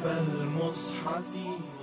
خلف المصحف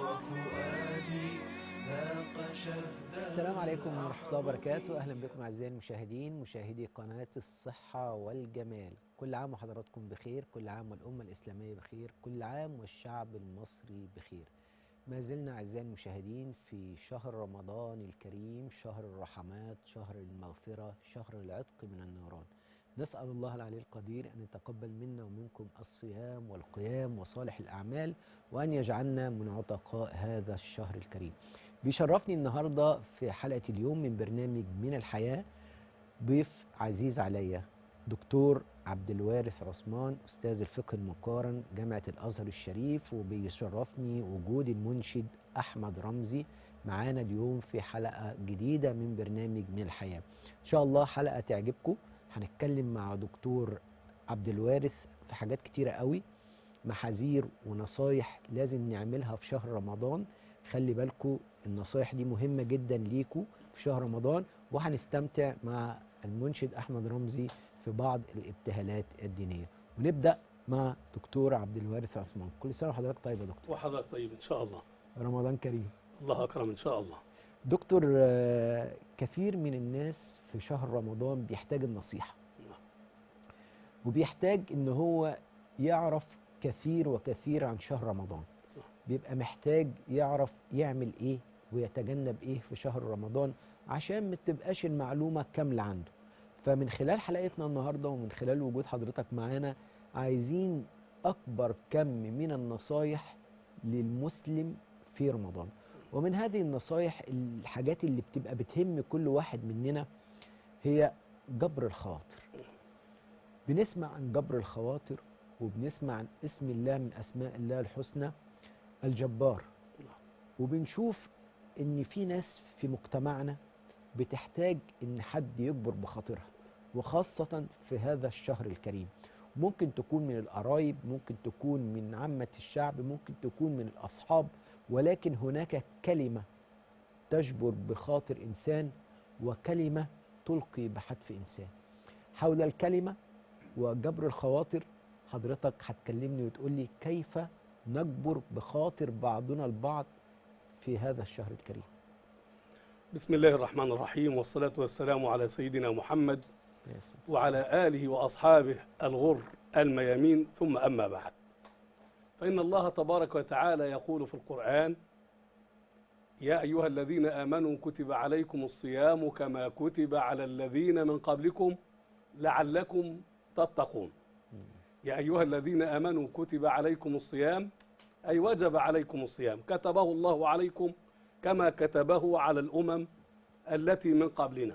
وفؤادي ذاق شهد السلام عليكم ورحمة الله وبركاته أهلا بكم أعزائي المشاهدين مشاهدي قناة الصحة والجمال كل عام وحضراتكم بخير كل عام والأمة الإسلامية بخير كل عام والشعب المصري بخير ما زلنا أعزائي المشاهدين في شهر رمضان الكريم شهر الرحمات شهر المغفرة شهر العتق من النيران نسأل الله العلي القدير أن يتقبل منا ومنكم الصيام والقيام وصالح الأعمال وأن يجعلنا من عتقاء هذا الشهر الكريم بيشرفني النهاردة في حلقة اليوم من برنامج من الحياة ضيف عزيز عليا دكتور عبد الوارث عثمان أستاذ الفقه المقارن جامعة الأزهر الشريف وبيشرفني وجود المنشد أحمد رمزي معانا اليوم في حلقة جديدة من برنامج من الحياة إن شاء الله حلقة تعجبكم هنتكلم مع دكتور عبد الوارث في حاجات كتيرة قوي محاذير ونصايح لازم نعملها في شهر رمضان خلي بالكم النصايح دي مهمة جدا ليكم في شهر رمضان وهنستمتع مع المنشد أحمد رمزي في بعض الابتهالات الدينية ونبدأ مع دكتور عبد الوارث عثمان كل سنة وحضرتك طيب يا دكتور وحضرتك طيب ان شاء الله رمضان كريم الله اكرم ان شاء الله دكتور آه، كثير من الناس في شهر رمضان بيحتاج النصيحة نعم. وبيحتاج ان هو يعرف كثير وكثير عن شهر رمضان نعم. بيبقى محتاج يعرف يعمل ايه ويتجنب ايه في شهر رمضان عشان ما تبقاش المعلومة كاملة عنده فمن خلال حلقتنا النهاردة ومن خلال وجود حضرتك معانا عايزين أكبر كم من النصايح للمسلم في رمضان ومن هذه النصايح الحاجات اللي بتبقى بتهم كل واحد مننا هي جبر الخواطر بنسمع عن جبر الخواطر وبنسمع عن اسم الله من أسماء الله الحسنى الجبار وبنشوف ان في ناس في مجتمعنا بتحتاج ان حد يجبر بخاطرها وخاصة في هذا الشهر الكريم ممكن تكون من القرايب ممكن تكون من عامة الشعب ممكن تكون من الأصحاب ولكن هناك كلمة تجبر بخاطر إنسان وكلمة تلقي بحتف إنسان حول الكلمة وجبر الخواطر حضرتك هتكلمني وتقول لي كيف نجبر بخاطر بعضنا البعض في هذا الشهر الكريم بسم الله الرحمن الرحيم والصلاة والسلام على سيدنا محمد يا سلام. وعلى آله وأصحابه الغر الميامين ثم أما بعد فإن الله تبارك وتعالى يقول في القرآن يا أيها الذين آمنوا كتب عليكم الصيام كما كتب على الذين من قبلكم لعلكم تتقون يا أيها الذين آمنوا كتب عليكم الصيام أي وجب عليكم الصيام كتبه الله عليكم كما كتبه على الأمم التي من قبلنا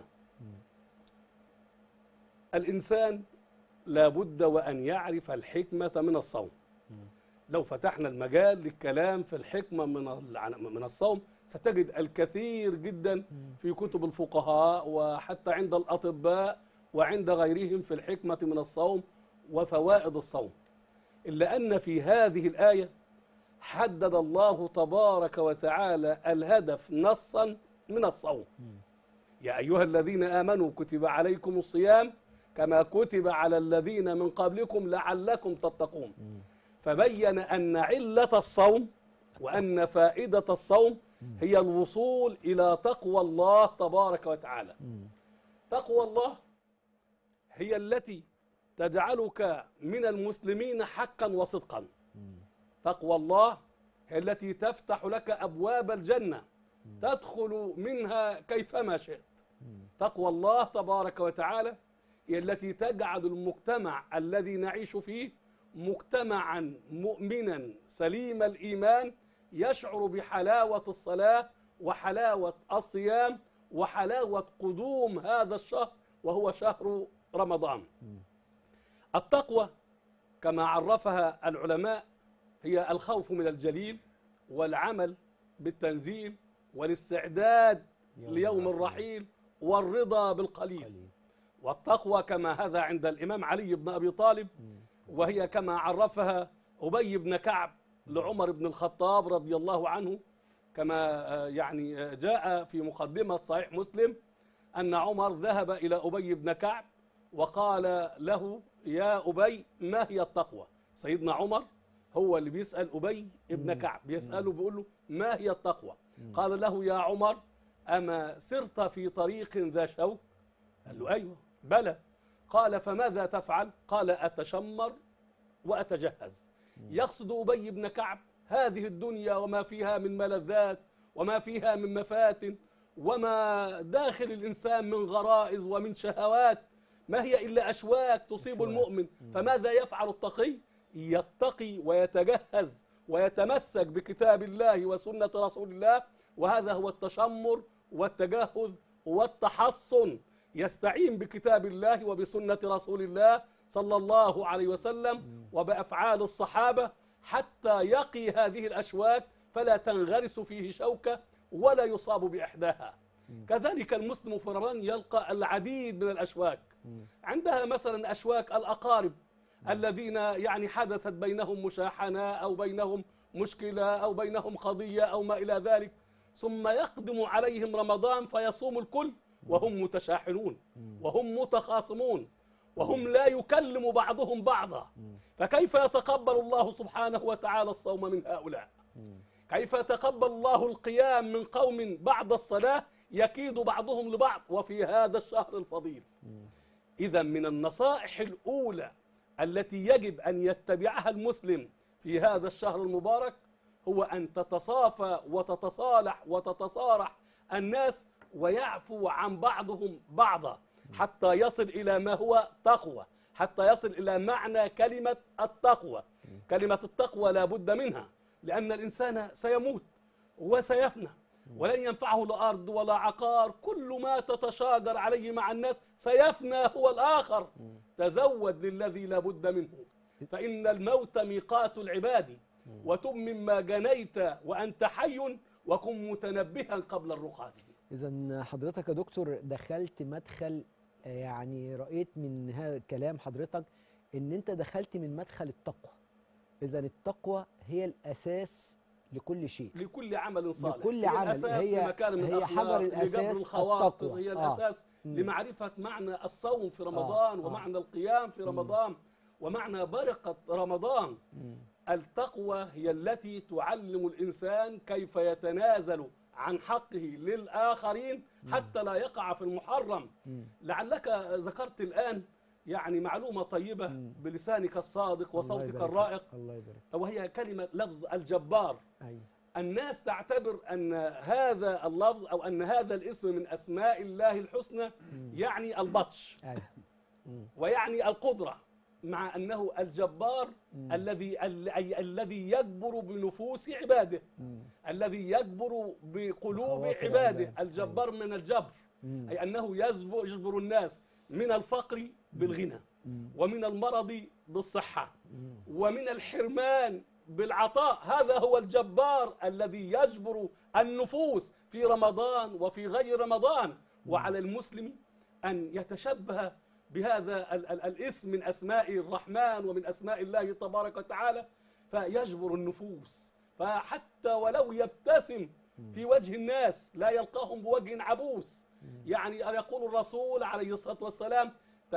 الإنسان لابد وأن يعرف الحكمة من الصوم لو فتحنا المجال للكلام في الحكمة من الع- من الصوم ستجد الكثير جدا في كتب الفقهاء وحتى عند الأطباء وعند غيرهم في الحكمة من الصوم وفوائد الصوم إلا أن في هذه الآية حدد الله تبارك وتعالى الهدف نصا من الصوم يا أيها الذين آمنوا كتب عليكم الصيام كما كتب على الذين من قبلكم لعلكم تتقون فبين أن علة الصوم وأن فائدة الصوم هي الوصول إلى تقوى الله تبارك وتعالى تقوى الله هي التي تجعلك من المسلمين حقا وصدقا تقوى الله هي التي تفتح لك أبواب الجنة تدخل منها كيفما شئت تقوى الله تبارك وتعالى هي التي تجعل المجتمع الذي نعيش فيه مجتمعا مؤمنا سليم الإيمان يشعر بحلاوة الصلاة وحلاوة الصيام وحلاوة قدوم هذا الشهر وهو شهر رمضان التقوى كما عرفها العلماء هي الخوف من الجليل والعمل بالتنزيل والاستعداد يوم ليوم الرحيل. الرحيل والرضا بالقليل قليل. والتقوى كما هذا عند الإمام علي بن أبي طالب وهي كما عرفها أبي بن كعب لعمر بن الخطاب رضي الله عنه كما آه، يعني آه، جاء في مقدمة صحيح مسلم أن عمر ذهب إلى أبي بن كعب وقال له يا أبي ما هي التقوى سيدنا عمر هو اللي بيسال ابي ابن كعب بيساله بيقول له ما هي التقوى قال له يا عمر اما سرت في طريق ذا شوك قال له ايوه بلى قال فماذا تفعل قال اتشمر واتجهز يقصد ابي بن كعب هذه الدنيا وما فيها من ملذات وما فيها من مفاتن وما داخل الانسان من غرائز ومن شهوات ما هي الا اشواك تصيب أشواك. المؤمن فماذا يفعل التقي يتقي ويتجهز ويتمسك بكتاب الله وسنه رسول الله وهذا هو التشمر والتجهز والتحصن يستعين بكتاب الله وبسنه رسول الله صلى الله عليه وسلم وبافعال الصحابه حتى يقي هذه الاشواك فلا تنغرس فيه شوكه ولا يصاب باحداها كذلك المسلم في رمضان يلقى العديد من الاشواك عندها مثلا اشواك الاقارب الذين يعني حدثت بينهم مشاحنه او بينهم مشكله او بينهم قضيه او ما الى ذلك ثم يقدم عليهم رمضان فيصوم الكل وهم متشاحنون وهم متخاصمون وهم لا يكلم بعضهم بعضا فكيف يتقبل الله سبحانه وتعالى الصوم من هؤلاء كيف يتقبل الله القيام من قوم بعد الصلاة يكيد بعضهم لبعض وفي هذا الشهر الفضيل إذا من النصائح الأولى التي يجب أن يتبعها المسلم في هذا الشهر المبارك هو أن تتصافى وتتصالح وتتصارح الناس ويعفو عن بعضهم بعضا حتى يصل إلى ما هو تقوى حتى يصل إلى معنى كلمة التقوى كلمة التقوى لا بد منها لأن الإنسان سيموت وسيفنى ولن ينفعه لا أرض ولا عقار كل ما تتشاجر عليه مع الناس سيفنى هو الآخر تزود للذي لا بد منه فإن الموت ميقات العباد وتب مما جنيت وأنت حي وكن متنبها قبل الرقاد اذا حضرتك يا دكتور دخلت مدخل آه، يعني رأيت من ها- كلام حضرتك ان انت دخلت من مدخل التقوى اذا التقوى هي الاساس لكل شيء لكل عمل صالح لكل هي عمل. الأساس هي- لمكارم هي الأخلاق حجر الأساس لجبر الخواطر التقوى. هي آه. الأساس مم. لمعرفة معنى الصوم في رمضان آه. ومعنى القيام في رمضان ومعنى بركة رمضان مم. التقوى هي التي تعلم الإنسان كيف يتنازل عن حقه للآخرين حتى لا يقع في المحرم مم. لعلك ذكرت الآن يعني معلومة طيبة مم. بلسانك الصادق الله وصوتك يبارك الرائق فيك. الله يبارك وهي كلمة لفظ الجبار ايوه الناس تعتبر أن هذا اللفظ أو أن هذا الاسم من أسماء الله الحسنى يعني البطش ايوه مم. ويعني القدرة مع أنه الجبار الذي ال- أي الذي يجبر بنفوس عباده مم. الذي يجبر بقلوب بخواطر عباده عباده. الجبار من الجبر مم. أي أنه يجبر, يجبر الناس من الفقر بالغنى مم. ومن المرض بالصحة مم. ومن الحرمان بالعطاء هذا هو الجبار الذي يجبر النفوس في رمضان وفي غير رمضان وعلى المسلم أن يتشبه بهذا ال- ال- الاسم من أسماء الرحمن ومن أسماء الله تبارك وتعالى فيجبر النفوس فحتى ولو يبتسم في وجه الناس لا يلقاهم بوجه عبوس يعني يقول الرسول عليه الصلاة والسلام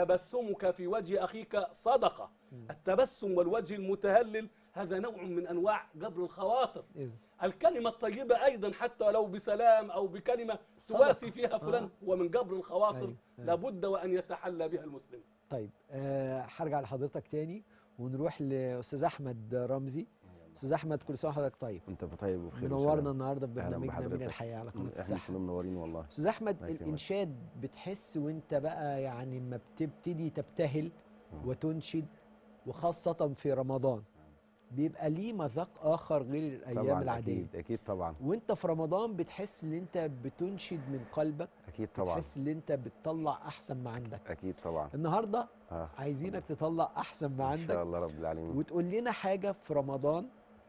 تبسمك في وجه أخيك صدقة التبسم والوجه المتهلل هذا نوع من أنواع جبر الخواطر إذن الكلمة الطيبة أيضا حتى ولو بسلام أو بكلمة صدقة. تواسي فيها فلان آه. هو من جبر الخواطر أيوة. أيوة. لابد وأن يتحلى بها المسلم طيب آه، هرجع لحضرتك تاني ونروح لاستاذ احمد رمزي استاذ احمد كل سنه وحضرتك طيب انت طيب وبخير منورنا وسلام. النهارده في أهلاً برنامجنا من بحضرتك. الحياه على قناه احنا الصحه كلنا منورين والله استاذ احمد الله يكرمك. الانشاد بتحس وانت بقى يعني ما بتبتدي تبتهل وتنشد وخاصه في رمضان بيبقى ليه مذاق اخر غير الايام طبعا العاديه اكيد اكيد طبعا وانت في رمضان بتحس ان انت بتنشد من قلبك اكيد طبعا بتحس ان انت بتطلع احسن ما عندك اكيد طبعا النهارده اه عايزينك تطلع احسن ما ان شاء عندك الله رب العالمين وتقول لنا حاجه في رمضان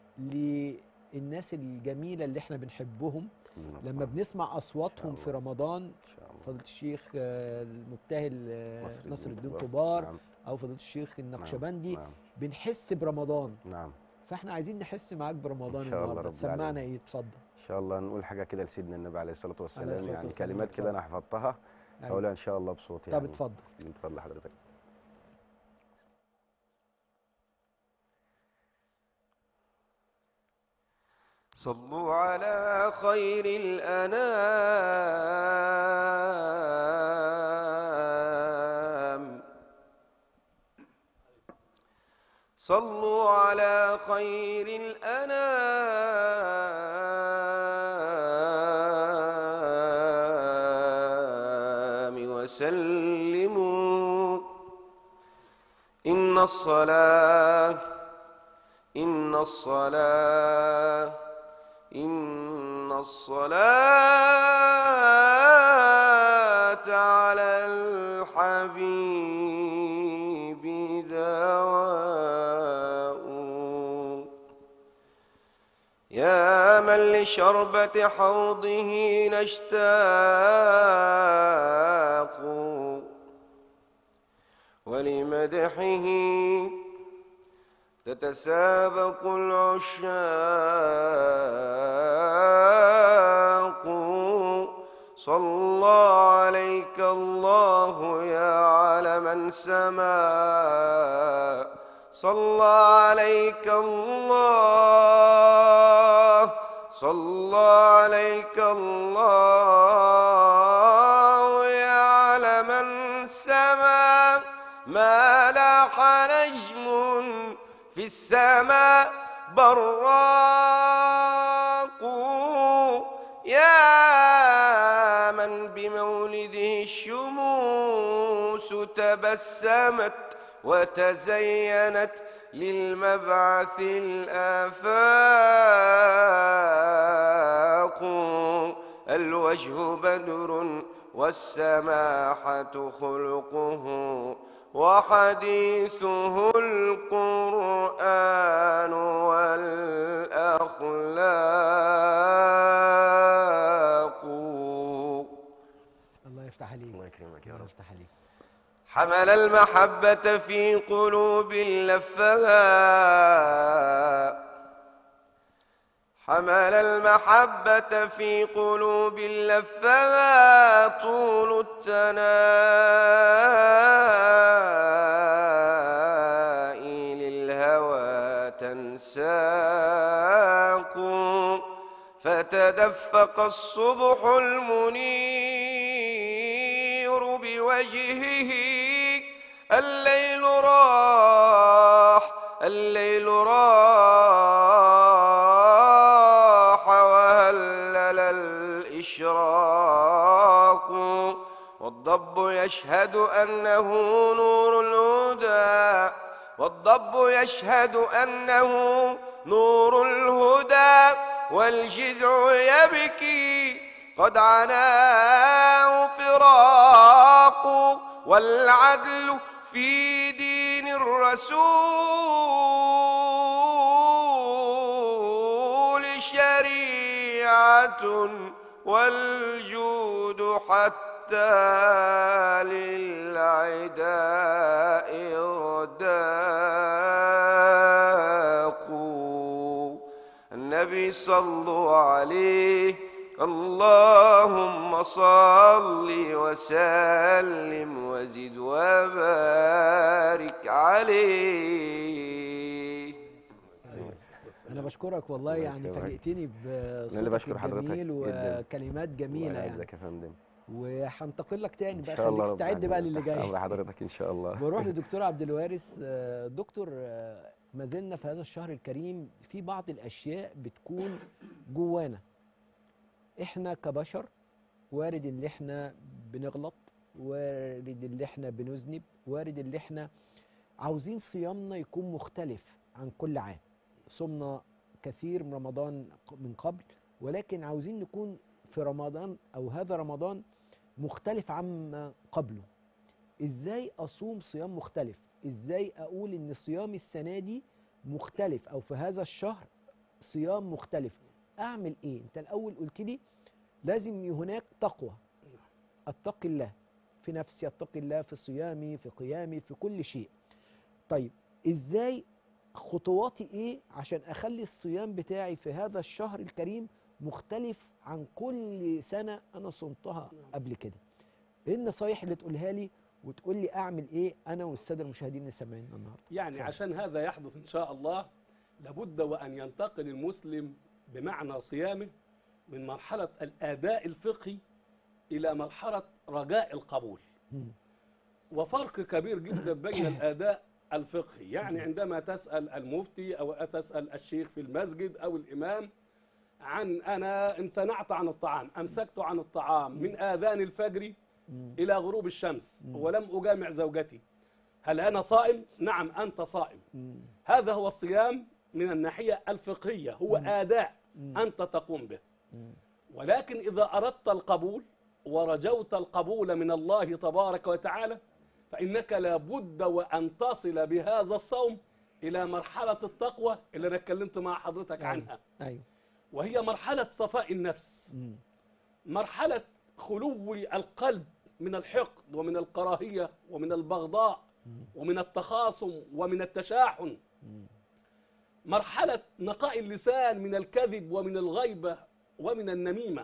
للناس الجميله اللي احنا بنحبهم لما بنسمع اصواتهم في الله. رمضان ان شاء الله فضيله الشيخ آه، المبتهل آه، مصر نصر الدين الدين طبار. طبار نعم او فضيله الشيخ نعم، النقشبندي نعم بنحس برمضان نعم فاحنا عايزين نحس معاك برمضان إن شاء الله النهارده رب تسمعنا العالمين. ايه اتفضل ان شاء الله نقول حاجه كده لسيدنا النبي عليه الصلاه والسلام الصلاة يعني والسلام. كلمات كده انا حفظتها أيوة. هقولها ان شاء الله بصوت طب يعني اتفضل اتفضل حضرتك صلوا على خير الأنام صلوا على خير الأنام وسلموا إن الصلاة إن الصلاة إن الصلاة على الحبيب دواء يا من لشربة حوضه نشتاق ولمدحه تتسابق العشاق صلى عليك الله يا علم سما صلى عليك الله صلى عليك الله يا علم سما ما لاح نجم في السماء براق يا من بمولده الشموس تبسمت وتزينت للمبعث الآفاق الوجه بدر والسماحة خلقه وحديثه القرآن والأخلاق الله يفتح عليك الله يكرمك يا الله رب يفتح عليك حمل المحبة في قلوب اللفاء حمل المحبة في قلوب اللفاء طول التناء للهوى تنساق فتدفق الصبح المنير بوجهه الليل راح الليل راح وهلل الإشراق والضب يشهد أنه نور الهدى والضب يشهد أنه نور الهدى والجذع يبكي قد عناه فراق والعدل في دين الرسول شريعة والجود حتى للعداء رداق النبي صلوا عليه اللهم صل وسلم وزد وبارك عليه انا بشكرك والله الله يعني يكرمك. فاجئتني بصوتك بشكر حضرتك الجميل جداً. وكلمات جميله الله يعني يعزك يا فندم وهنتقل لك تاني ان بقى شاء الله خليك رب استعد بقى العالمين. للي تحت جاي امر حضرتك ان شاء الله بروح لدكتور عبد الوارث آه، دكتور آه، ما زلنا في هذا الشهر الكريم في بعض الاشياء بتكون جوانا احنا كبشر وارد ان احنا بنغلط وارد ان احنا بنذنب وارد ان احنا عاوزين صيامنا يكون مختلف عن كل عام صمنا كثير من رمضان من قبل ولكن عاوزين نكون في رمضان او هذا رمضان مختلف عما قبله ازاي اصوم صيام مختلف ازاي اقول ان صيامي السنه دي مختلف او في هذا الشهر صيام مختلف اعمل ايه انت الاول قلت لي لازم هناك تقوى اتقي الله في نفسي اتقي الله في صيامي في قيامي في كل شيء طيب ازاي خطواتي ايه عشان اخلي الصيام بتاعي في هذا الشهر الكريم مختلف عن كل سنه انا صمتها قبل كده ايه النصايح اللي تقولها لي وتقول لي اعمل ايه انا والساده المشاهدين اللي سامعيننا النهارده يعني اتفضل. عشان هذا يحدث ان شاء الله لابد وان ينتقل المسلم بمعنى صيامه من مرحلة الأداء الفقهي إلى مرحلة رجاء القبول وفرق كبير جدا بين الأداء الفقهي يعني عندما تسأل المفتي أو تسأل الشيخ في المسجد أو الإمام عن أنا امتنعت عن الطعام أمسكت عن الطعام من آذان الفجر إلى غروب الشمس ولم أجامع زوجتي هل أنا صائم؟ نعم أنت صائم هذا هو الصيام من الناحية الفقهية هو آداء أنت تقوم به ولكن إذا أردت القبول ورجوت القبول من الله تبارك وتعالى فإنك لابد وأن تصل بهذا الصوم إلى مرحلة التقوى اللي أنا اتكلمت مع حضرتك عنها ايوه وهي مرحلة صفاء النفس مم. مرحلة خلو القلب من الحقد ومن الكراهية ومن البغضاء ومن التخاصم ومن التشاحن مرحلة نقاء اللسان من الكذب ومن الغيبة ومن النميمة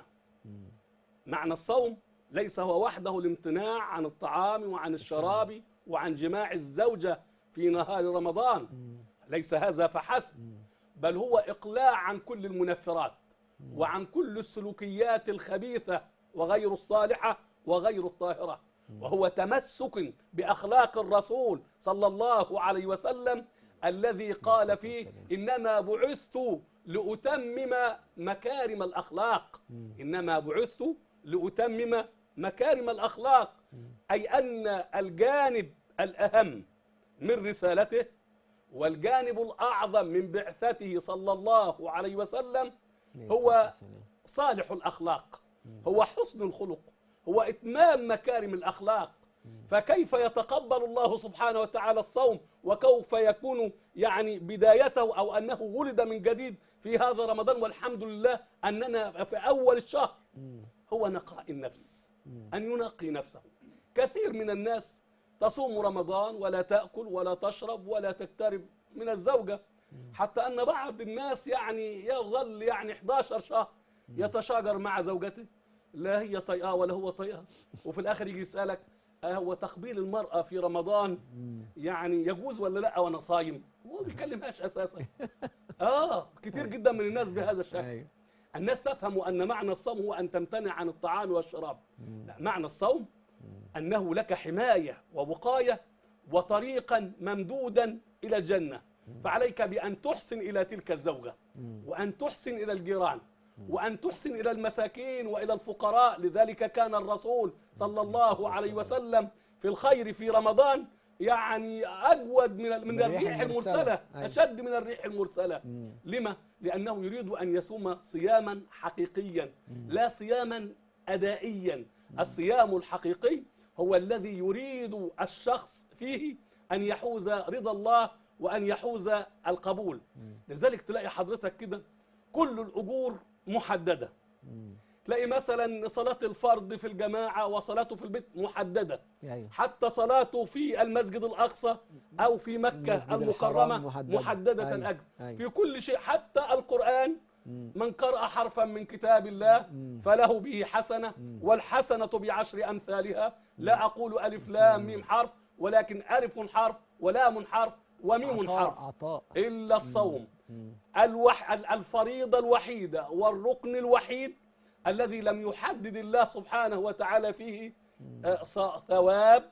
معنى الصوم ليس هو وحده الامتناع عن الطعام وعن الشراب وعن جماع الزوجة في نهار رمضان ليس هذا فحسب بل هو إقلاع عن كل المنفرات وعن كل السلوكيات الخبيثة وغير الصالحة وغير الطاهرة وهو تمسك بأخلاق الرسول صلى الله عليه وسلم الذي قال فيه إنما بعثت لأتمم مكارم الأخلاق إنما بعثت لأتمم مكارم الأخلاق أي أن الجانب الأهم من رسالته والجانب الأعظم من بعثته صلى الله عليه وسلم هو صالح الأخلاق هو حسن الخلق هو إتمام مكارم الأخلاق فكيف يتقبل الله سبحانه وتعالى الصوم وكيف يكون يعني بدايته أو أنه ولد من جديد في هذا رمضان والحمد لله أننا في أول الشهر هو نقاء النفس أن ينقي نفسه كثير من الناس تصوم رمضان ولا تأكل ولا تشرب ولا تقترب من الزوجة حتى أن بعض الناس يعني يظل يعني 11 شهر يتشاجر مع زوجته لا هي طيئة ولا هو طيئة وفي الآخر يجي يسألك آه هو تقبيل المرأة في رمضان يعني يجوز ولا لا وأنا صايم هو ما بيكلمهاش أساسا آه كتير جدا من الناس بهذا الشكل ايوه الناس تفهم أن معنى الصوم هو أن تمتنع عن الطعام والشراب لا معنى الصوم أنه لك حماية ووقاية وطريقا ممدودا إلى الجنة فعليك بأن تحسن إلى تلك الزوجة وأن تحسن إلى الجيران وأن تحسن إلى المساكين وإلى الفقراء لذلك كان الرسول صلى الله عليه وسلم في الخير في رمضان يعني أجود من من من الريح الريح المرسلة. المرسلة أيوة. أشد من الريح المرسلة لما؟ لأنه يريد أن يصوم صياما حقيقيا لا صياما أدائيا الصيام الحقيقي هو الذي يريد الشخص فيه أن يحوز رضا الله وأن يحوز القبول لذلك تلاقي حضرتك كده كل الأجور محددة تلاقي مثلا صلاة الفرض في الجماعة وصلاته في البيت محددة ايوه حتى صلاته في المسجد الأقصى أو في مكة المسجد المكرمة الحرام محددة. محددة أيوة. الأجر أيوة. في كل شيء حتى القرآن من قرأ حرفا من كتاب الله فله به حسنة والحسنة بعشر أمثالها لا أقول ألف لام ميم حرف ولكن ألف حرف ولام حرف وميم عطاء حرف عطاء إلا الصوم الوح... ال- الفريضة الوحيدة والركن الوحيد الذي لم يحدد الله سبحانه وتعالى فيه آه، ص- ثواب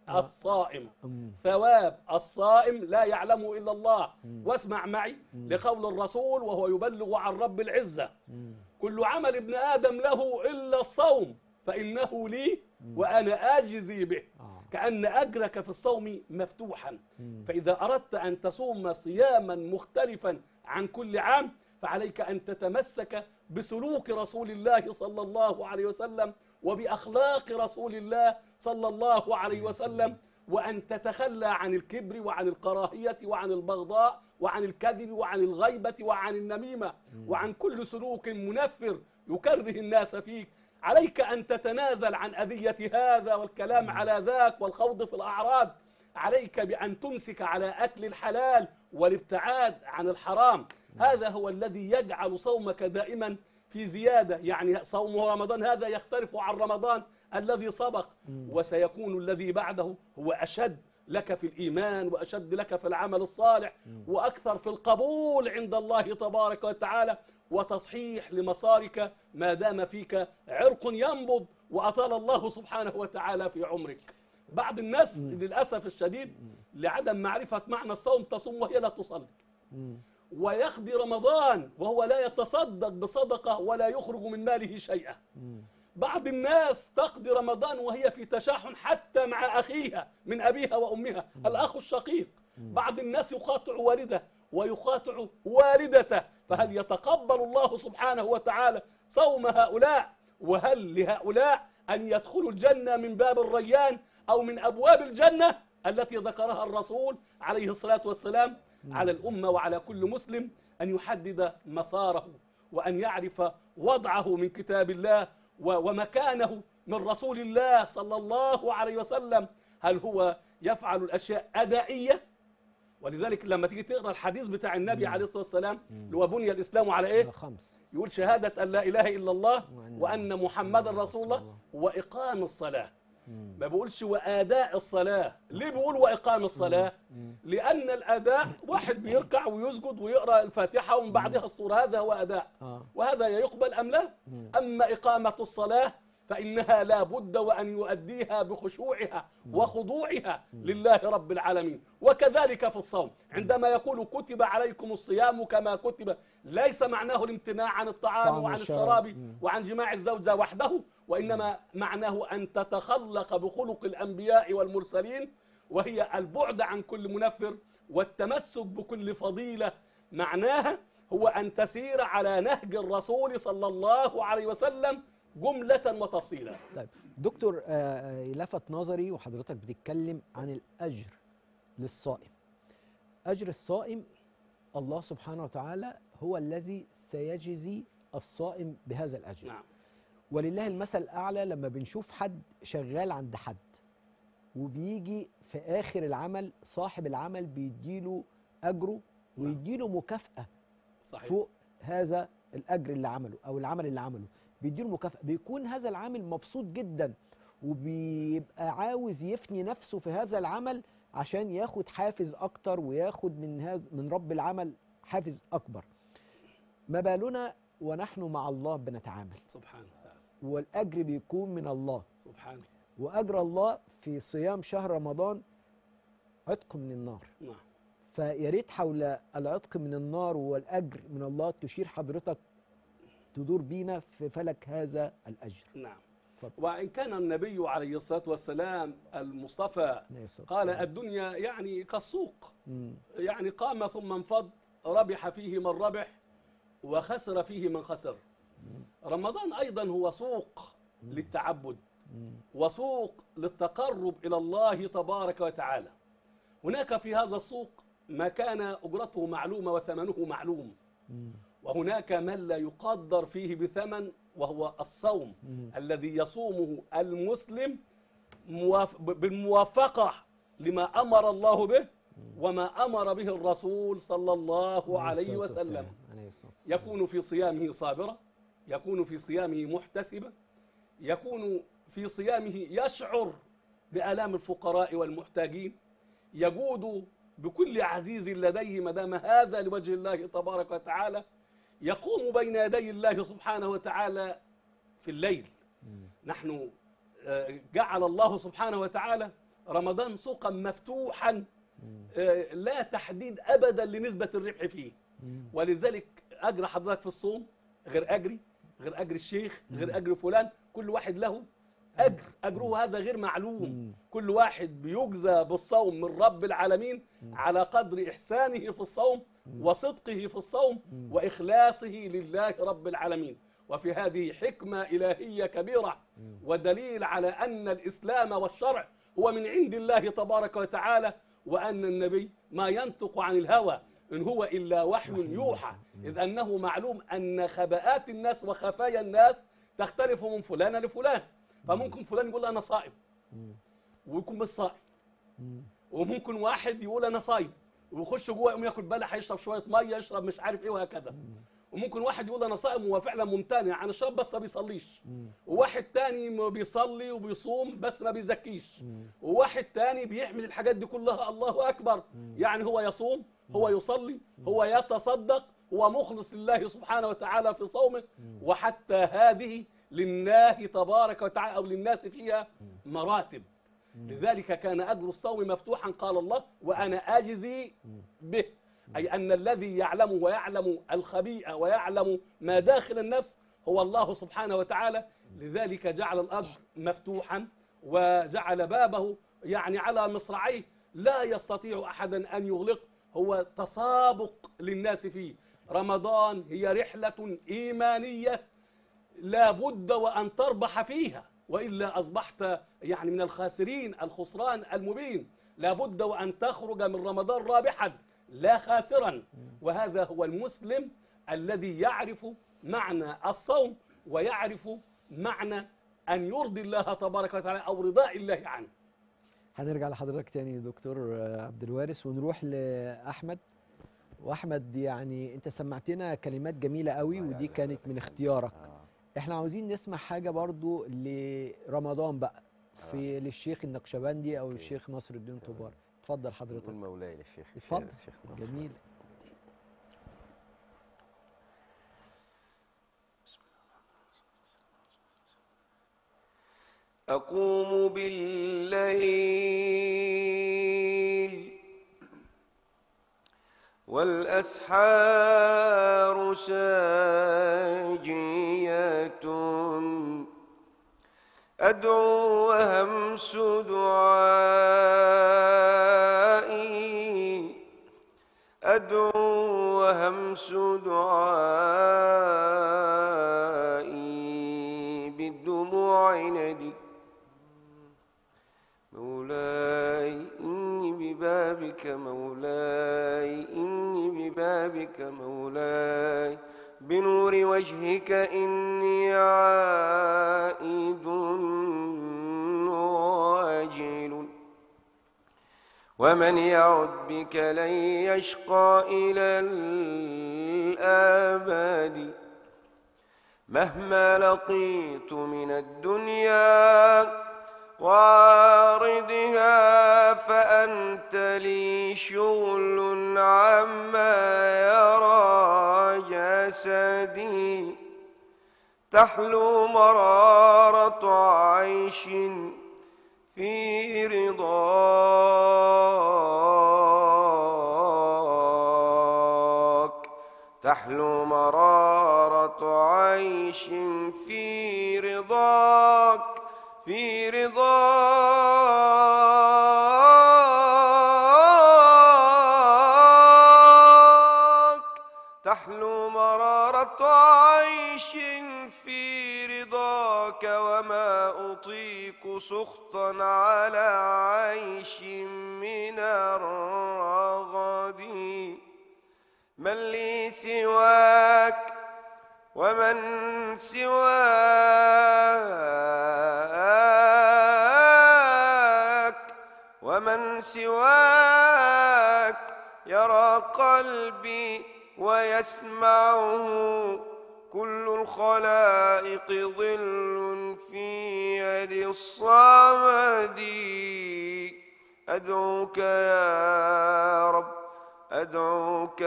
الصائم ثواب الصائم لا يعلمه إلا الله واسمع معي لقول الرسول وهو يبلغ عن رب العزة كل عمل ابن آدم له إلا الصوم فإنه لي وأنا آجزي به آه. كأن أجرك في الصوم مفتوحا فإذا أردت أن تصوم صياما مختلفا عن كل عام فعليك أن تتمسك بسلوك رسول الله صلى الله عليه وسلم وبأخلاق رسول الله صلى الله عليه وسلم وأن تتخلى عن الكبر وعن الكراهية وعن البغضاء وعن الكذب وعن الغيبة وعن النميمة وعن كل سلوك منفر يكره الناس فيك عليك أن تتنازل عن أذية هذا والكلام على ذاك والخوض في الأعراض عليك بأن تمسك على أكل الحلال والابتعاد عن الحرام هذا هو الذي يجعل صومك دائما في زيادة يعني صوم رمضان هذا يختلف عن رمضان الذي سبق وسيكون الذي بعده هو أشد لك في الإيمان وأشد لك في العمل الصالح وأكثر في القبول عند الله تبارك وتعالى وتصحيح لمسارك ما دام فيك عرق ينبض وأطال الله سبحانه وتعالى في عمرك بعض الناس للأسف الشديد لعدم معرفة معنى الصوم تصوم وهي لا تصلي ويقضي رمضان وهو لا يتصدق بصدقة ولا يخرج من ماله شيئا بعض الناس تقضي رمضان وهي في تشاحن حتى مع أخيها من أبيها وأمها الأخ الشقيق بعض الناس يقاطع والده ويقاطع والدته فهل يتقبل الله سبحانه وتعالى صوم هؤلاء وهل لهؤلاء أن يدخلوا الجنة من باب الريان أو من أبواب الجنة التي ذكرها الرسول عليه الصلاة والسلام على الأمة وعلى كل مسلم أن يحدد مساره وأن يعرف وضعه من كتاب الله و- ومكانه من رسول الله صلى الله عليه وسلم هل هو يفعل الأشياء أدائية ولذلك لما تيجي تقرا الحديث بتاع النبي عليه الصلاه والسلام اللي هو بني الاسلام على ايه؟ خمس يقول شهاده ان لا اله الا الله وأن وان محمدا رسول الله واقام الصلاه ما بيقولش واداء الصلاه ليه بيقول واقام الصلاه لان الاداء واحد بيركع ويسجد ويقرا الفاتحه ومن بعدها السوره هذا هو اداء اه وهذا يقبل ام لا اما اقامه الصلاه فانها لا بد وان يؤديها بخشوعها وخضوعها لله رب العالمين وكذلك في الصوم عندما يقول كتب عليكم الصيام كما كتب ليس معناه الامتناع عن الطعام طعام وعن والشراب. الشراب مم. وعن جماع الزوجة وحده وإنما معناه أن تتخلق بخلق الأنبياء والمرسلين وهي البعد عن كل منفر والتمسك بكل فضيلة معناها هو أن تسير على نهج الرسول صلى الله عليه وسلم جملة وتفصيلا طيب دكتور آه، آه، لفت نظري وحضرتك بتتكلم عن الأجر للصائم أجر الصائم الله سبحانه وتعالى هو الذي سيجزي الصائم بهذا الأجر نعم ولله المثل الأعلى لما بنشوف حد شغال عند حد وبيجي في آخر العمل صاحب العمل بيديله أجره ويديله مكافأة صحيح فوق هذا الاجر اللي عمله او العمل اللي عمله بيديله مكافاه بيكون هذا العامل مبسوط جدا وبيبقى عاوز يفني نفسه في هذا العمل عشان ياخد حافز اكتر وياخد من هذا من رب العمل حافز اكبر ما بالنا ونحن مع الله بنتعامل سبحانه وتعالى والاجر بيكون من الله سبحانه واجر الله في صيام شهر رمضان عتق من النار نعم فيا ريت حول العتق من النار والاجر من الله تشير حضرتك تدور بينا في فلك هذا الاجر نعم اتفضل. وإن كان النبي عليه الصلاة والسلام المصطفى عليه الصلاة قال والسلام. الدنيا يعني كالسوق مم. يعني قام ثم انفض ربح فيه من ربح وخسر فيه من خسر رمضان أيضا هو سوق للتعبد وسوق للتقرب إلى الله تبارك وتعالى هناك في هذا السوق ما كان أجرته معلومة وثمنه معلوم وهناك من لا يقدر فيه بثمن وهو الصوم الذي يصومه المسلم موaf- بالموافقة لما أمر الله به وما أمر به الرسول صلى الله عليه الصلاة وسلم والسلام. عليه الصلاة والسلام. يكون في صيامه صابرا يكون في صيامه محتسبا يكون في صيامه يشعر بآلام الفقراء والمحتاجين يجود بكل عزيز لديه ما دام هذا لوجه الله تبارك وتعالى يقوم بين يدي الله سبحانه وتعالى في الليل نحن آه، جعل الله سبحانه وتعالى رمضان سوقا مفتوحا آه، لا تحديد ابدا لنسبه الربح فيه ولذلك اجر حضرتك في الصوم غير اجري غير اجر الشيخ غير اجر فلان كل واحد له اجر اجره هذا غير معلوم كل واحد بيجزى بالصوم من رب العالمين على قدر احسانه في الصوم وصدقه في الصوم واخلاصه لله رب العالمين وفي هذه حكمه الهيه كبيره ودليل على ان الاسلام والشرع هو من عند الله تبارك وتعالى وان النبي ما ينطق عن الهوى ان هو الا وحي يوحى اذ انه معلوم ان خباءات الناس وخفايا الناس تختلف من فلان لفلان فممكن فلان يقول انا صائم ويكون مش صائم وممكن واحد يقول انا صايم ويخش جوه يقوم ياكل بلح يشرب شويه ميه يشرب مش عارف ايه وهكذا وممكن واحد يقول انا صائم وهو فعلا ممتنع عن الشرب بس ما بيصليش وواحد تاني ما بيصلي وبيصوم بس ما بيزكيش وواحد تاني بيحمل الحاجات دي كلها الله اكبر يعني هو يصوم هو يصلي هو يتصدق هو مخلص لله سبحانه وتعالى في صومه وحتى هذه لله تبارك وتعالى او للناس فيها مراتب لذلك كان اجر الصوم مفتوحا قال الله وانا اجزي به اي ان الذي يعلم ويعلم الخبيئه ويعلم ما داخل النفس هو الله سبحانه وتعالى لذلك جعل الاجر مفتوحا وجعل بابه يعني على مصراعيه لا يستطيع احدا ان يغلق هو تسابق للناس فيه رمضان هي رحله ايمانيه لا بد وأن تربح فيها وإلا أصبحت يعني من الخاسرين الخسران المبين لا بد وأن تخرج من رمضان رابحا لا خاسرا وهذا هو المسلم الذي يعرف معنى الصوم ويعرف معنى أن يرضي الله تبارك وتعالى أو رضاء الله عنه هنرجع لحضرتك تاني يا دكتور آه، عبد الوارث ونروح لاحمد واحمد يعني انت سمعتنا كلمات جميله قوي ودي كانت من اختيارك احنا عاوزين نسمع حاجه برضو لرمضان بقى في للشيخ النقشبندي او الشيخ نصر الدين طوبار اتفضل حضرتك نقول مولاي للشيخ اتفضل الشيخ ناصر. جميل أقوم بالليل والأسحار ساجية أدعو وهمس دعائي أدعو وهمس دعائي بالدموع ندي مولاي إني ببابك مولاي إني ببابك مولاي بنور وجهك إني عائد واجل ومن يعد بك لن يشقى إلى الآباد مهما لقيت من الدنيا وعارضها فأنت لي شغل عما يرى جسدي تحلو مرارة عيش في رضاك تحلو مرارة عيش في رضاك في رضاك تحلو مرارة عيش في رضاك وما أطيق سخطا على عيش من الرغد من لي سواك ومن سواك ومن سواك يرى قلبي ويسمعه كل الخلائق ظل في يد الصمد أدعوك يا رب أدعوك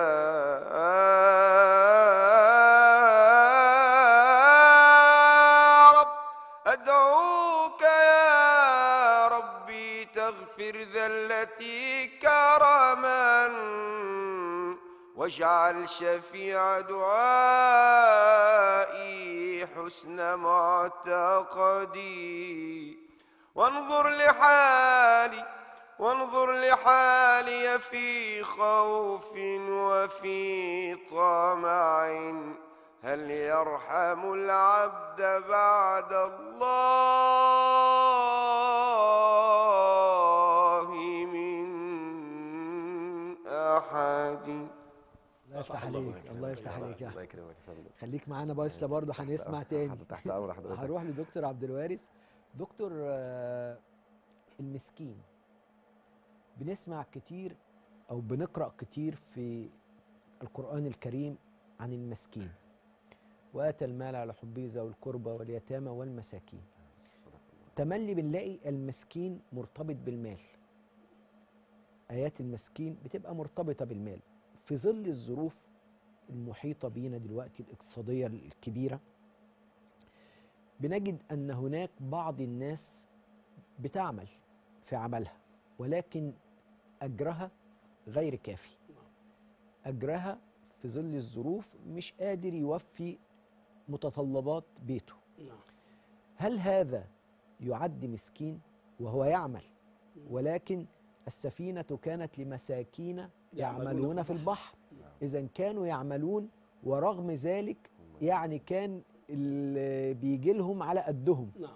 يا رب أدعوك يا ربي تغفر ذلتي كرما واجعل شفيع دعائي حسن معتقدي وانظر لحالي وانظر لحالي في خوف وفي طمع هل يرحم العبد بعد الله من أحد الله يفتح عليك الله يفتح عليك يا الله احمد يكرمك يا فندم خليك معانا بس برضه هنسمع تاني تحت امر حضرتك هروح لدكتور عبد الوارث دكتور آه، المسكين بنسمع كتير او بنقرا كتير في القران الكريم عن المسكين وآتى المال على حبه ذوي القربى واليتامى والمساكين تملي بنلاقي المسكين مرتبط بالمال آيات المسكين بتبقى مرتبطة بالمال في ظل الظروف المحيطة بينا دلوقتي الاقتصادية الكبيرة بنجد أن هناك بعض الناس بتعمل في عملها ولكن أجرها غير كافي أجرها في ظل الظروف مش قادر يوفي متطلبات بيته نعم هل هذا يعد مسكين وهو يعمل ولكن السفينة كانت لمساكين يعملون في البحر إذا كانوا يعملون ورغم ذلك يعني كان اللي بيجي لهم على قدهم نعم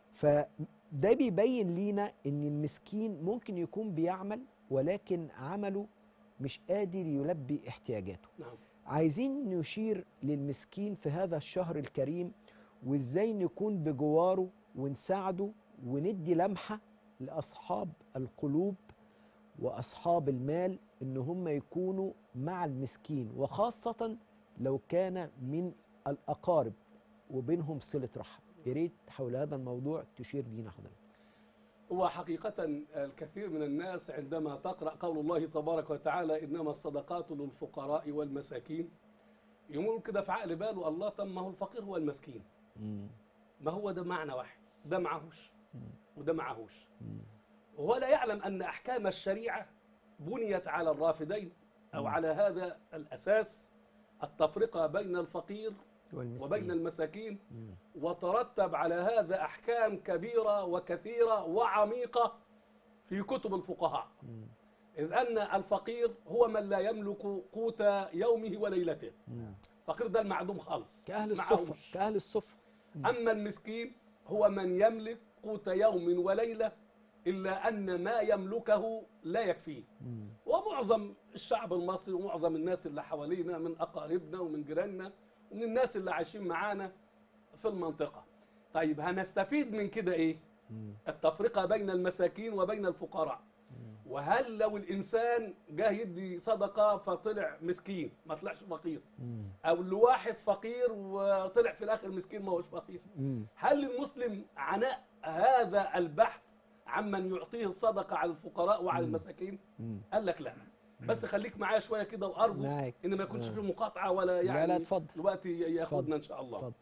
فده بيبين لينا ان المسكين ممكن يكون بيعمل ولكن عمله مش قادر يلبي احتياجاته نعم عايزين نشير للمسكين في هذا الشهر الكريم وازاي نكون بجواره ونساعده وندي لمحة لأصحاب القلوب وأصحاب المال إن هم يكونوا مع المسكين وخاصة لو كان من الأقارب وبينهم صلة رحم يا ريت حول هذا الموضوع تشير لينا حضرتك هو حقيقة الكثير من الناس عندما تقرأ قول الله تبارك وتعالى إنما الصدقات للفقراء والمساكين يمر كده في عقل باله الله طب ما هو الفقير هو المسكين ما هو ده معنى واحد ده معهوش وده معهوش وهو لا يعلم أن أحكام الشريعة بنيت على الرافدين أو على هذا الأساس التفرقة بين الفقير والمسكين وبين المساكين مم. وترتب على هذا أحكام كبيرة وكثيرة وعميقة في كتب الفقهاء مم. إذ أن الفقير هو من لا يملك قوت يومه وليلته مم. فقير ده المعدوم خالص كأهل معهوش. الصفة كأهل الصفة أما المسكين هو من يملك قوت يوم وليلة إلا أن ما يملكه لا يكفيه مم. ومعظم الشعب المصري ومعظم الناس اللي حوالينا من أقاربنا ومن جيراننا ومن الناس اللي عايشين معانا في المنطقة طيب هنستفيد من كده إيه؟ مم. التفرقة بين المساكين وبين الفقراء وهل لو الإنسان جه يدي صدقة فطلع مسكين ما طلعش فقير مم. أو لواحد فقير وطلع في الآخر مسكين ما هوش فقير مم. هل المسلم عناء هذا البحث عمن يعطيه الصدقة على الفقراء وعلى المساكين مم. قال لك لا بس خليك معايا شوية كده وأرجو معاك. إن ما يكونش آه. في مقاطعة ولا لا، يعني لا، اتفضل. الوقت ياخدنا إن شاء الله اتفضل.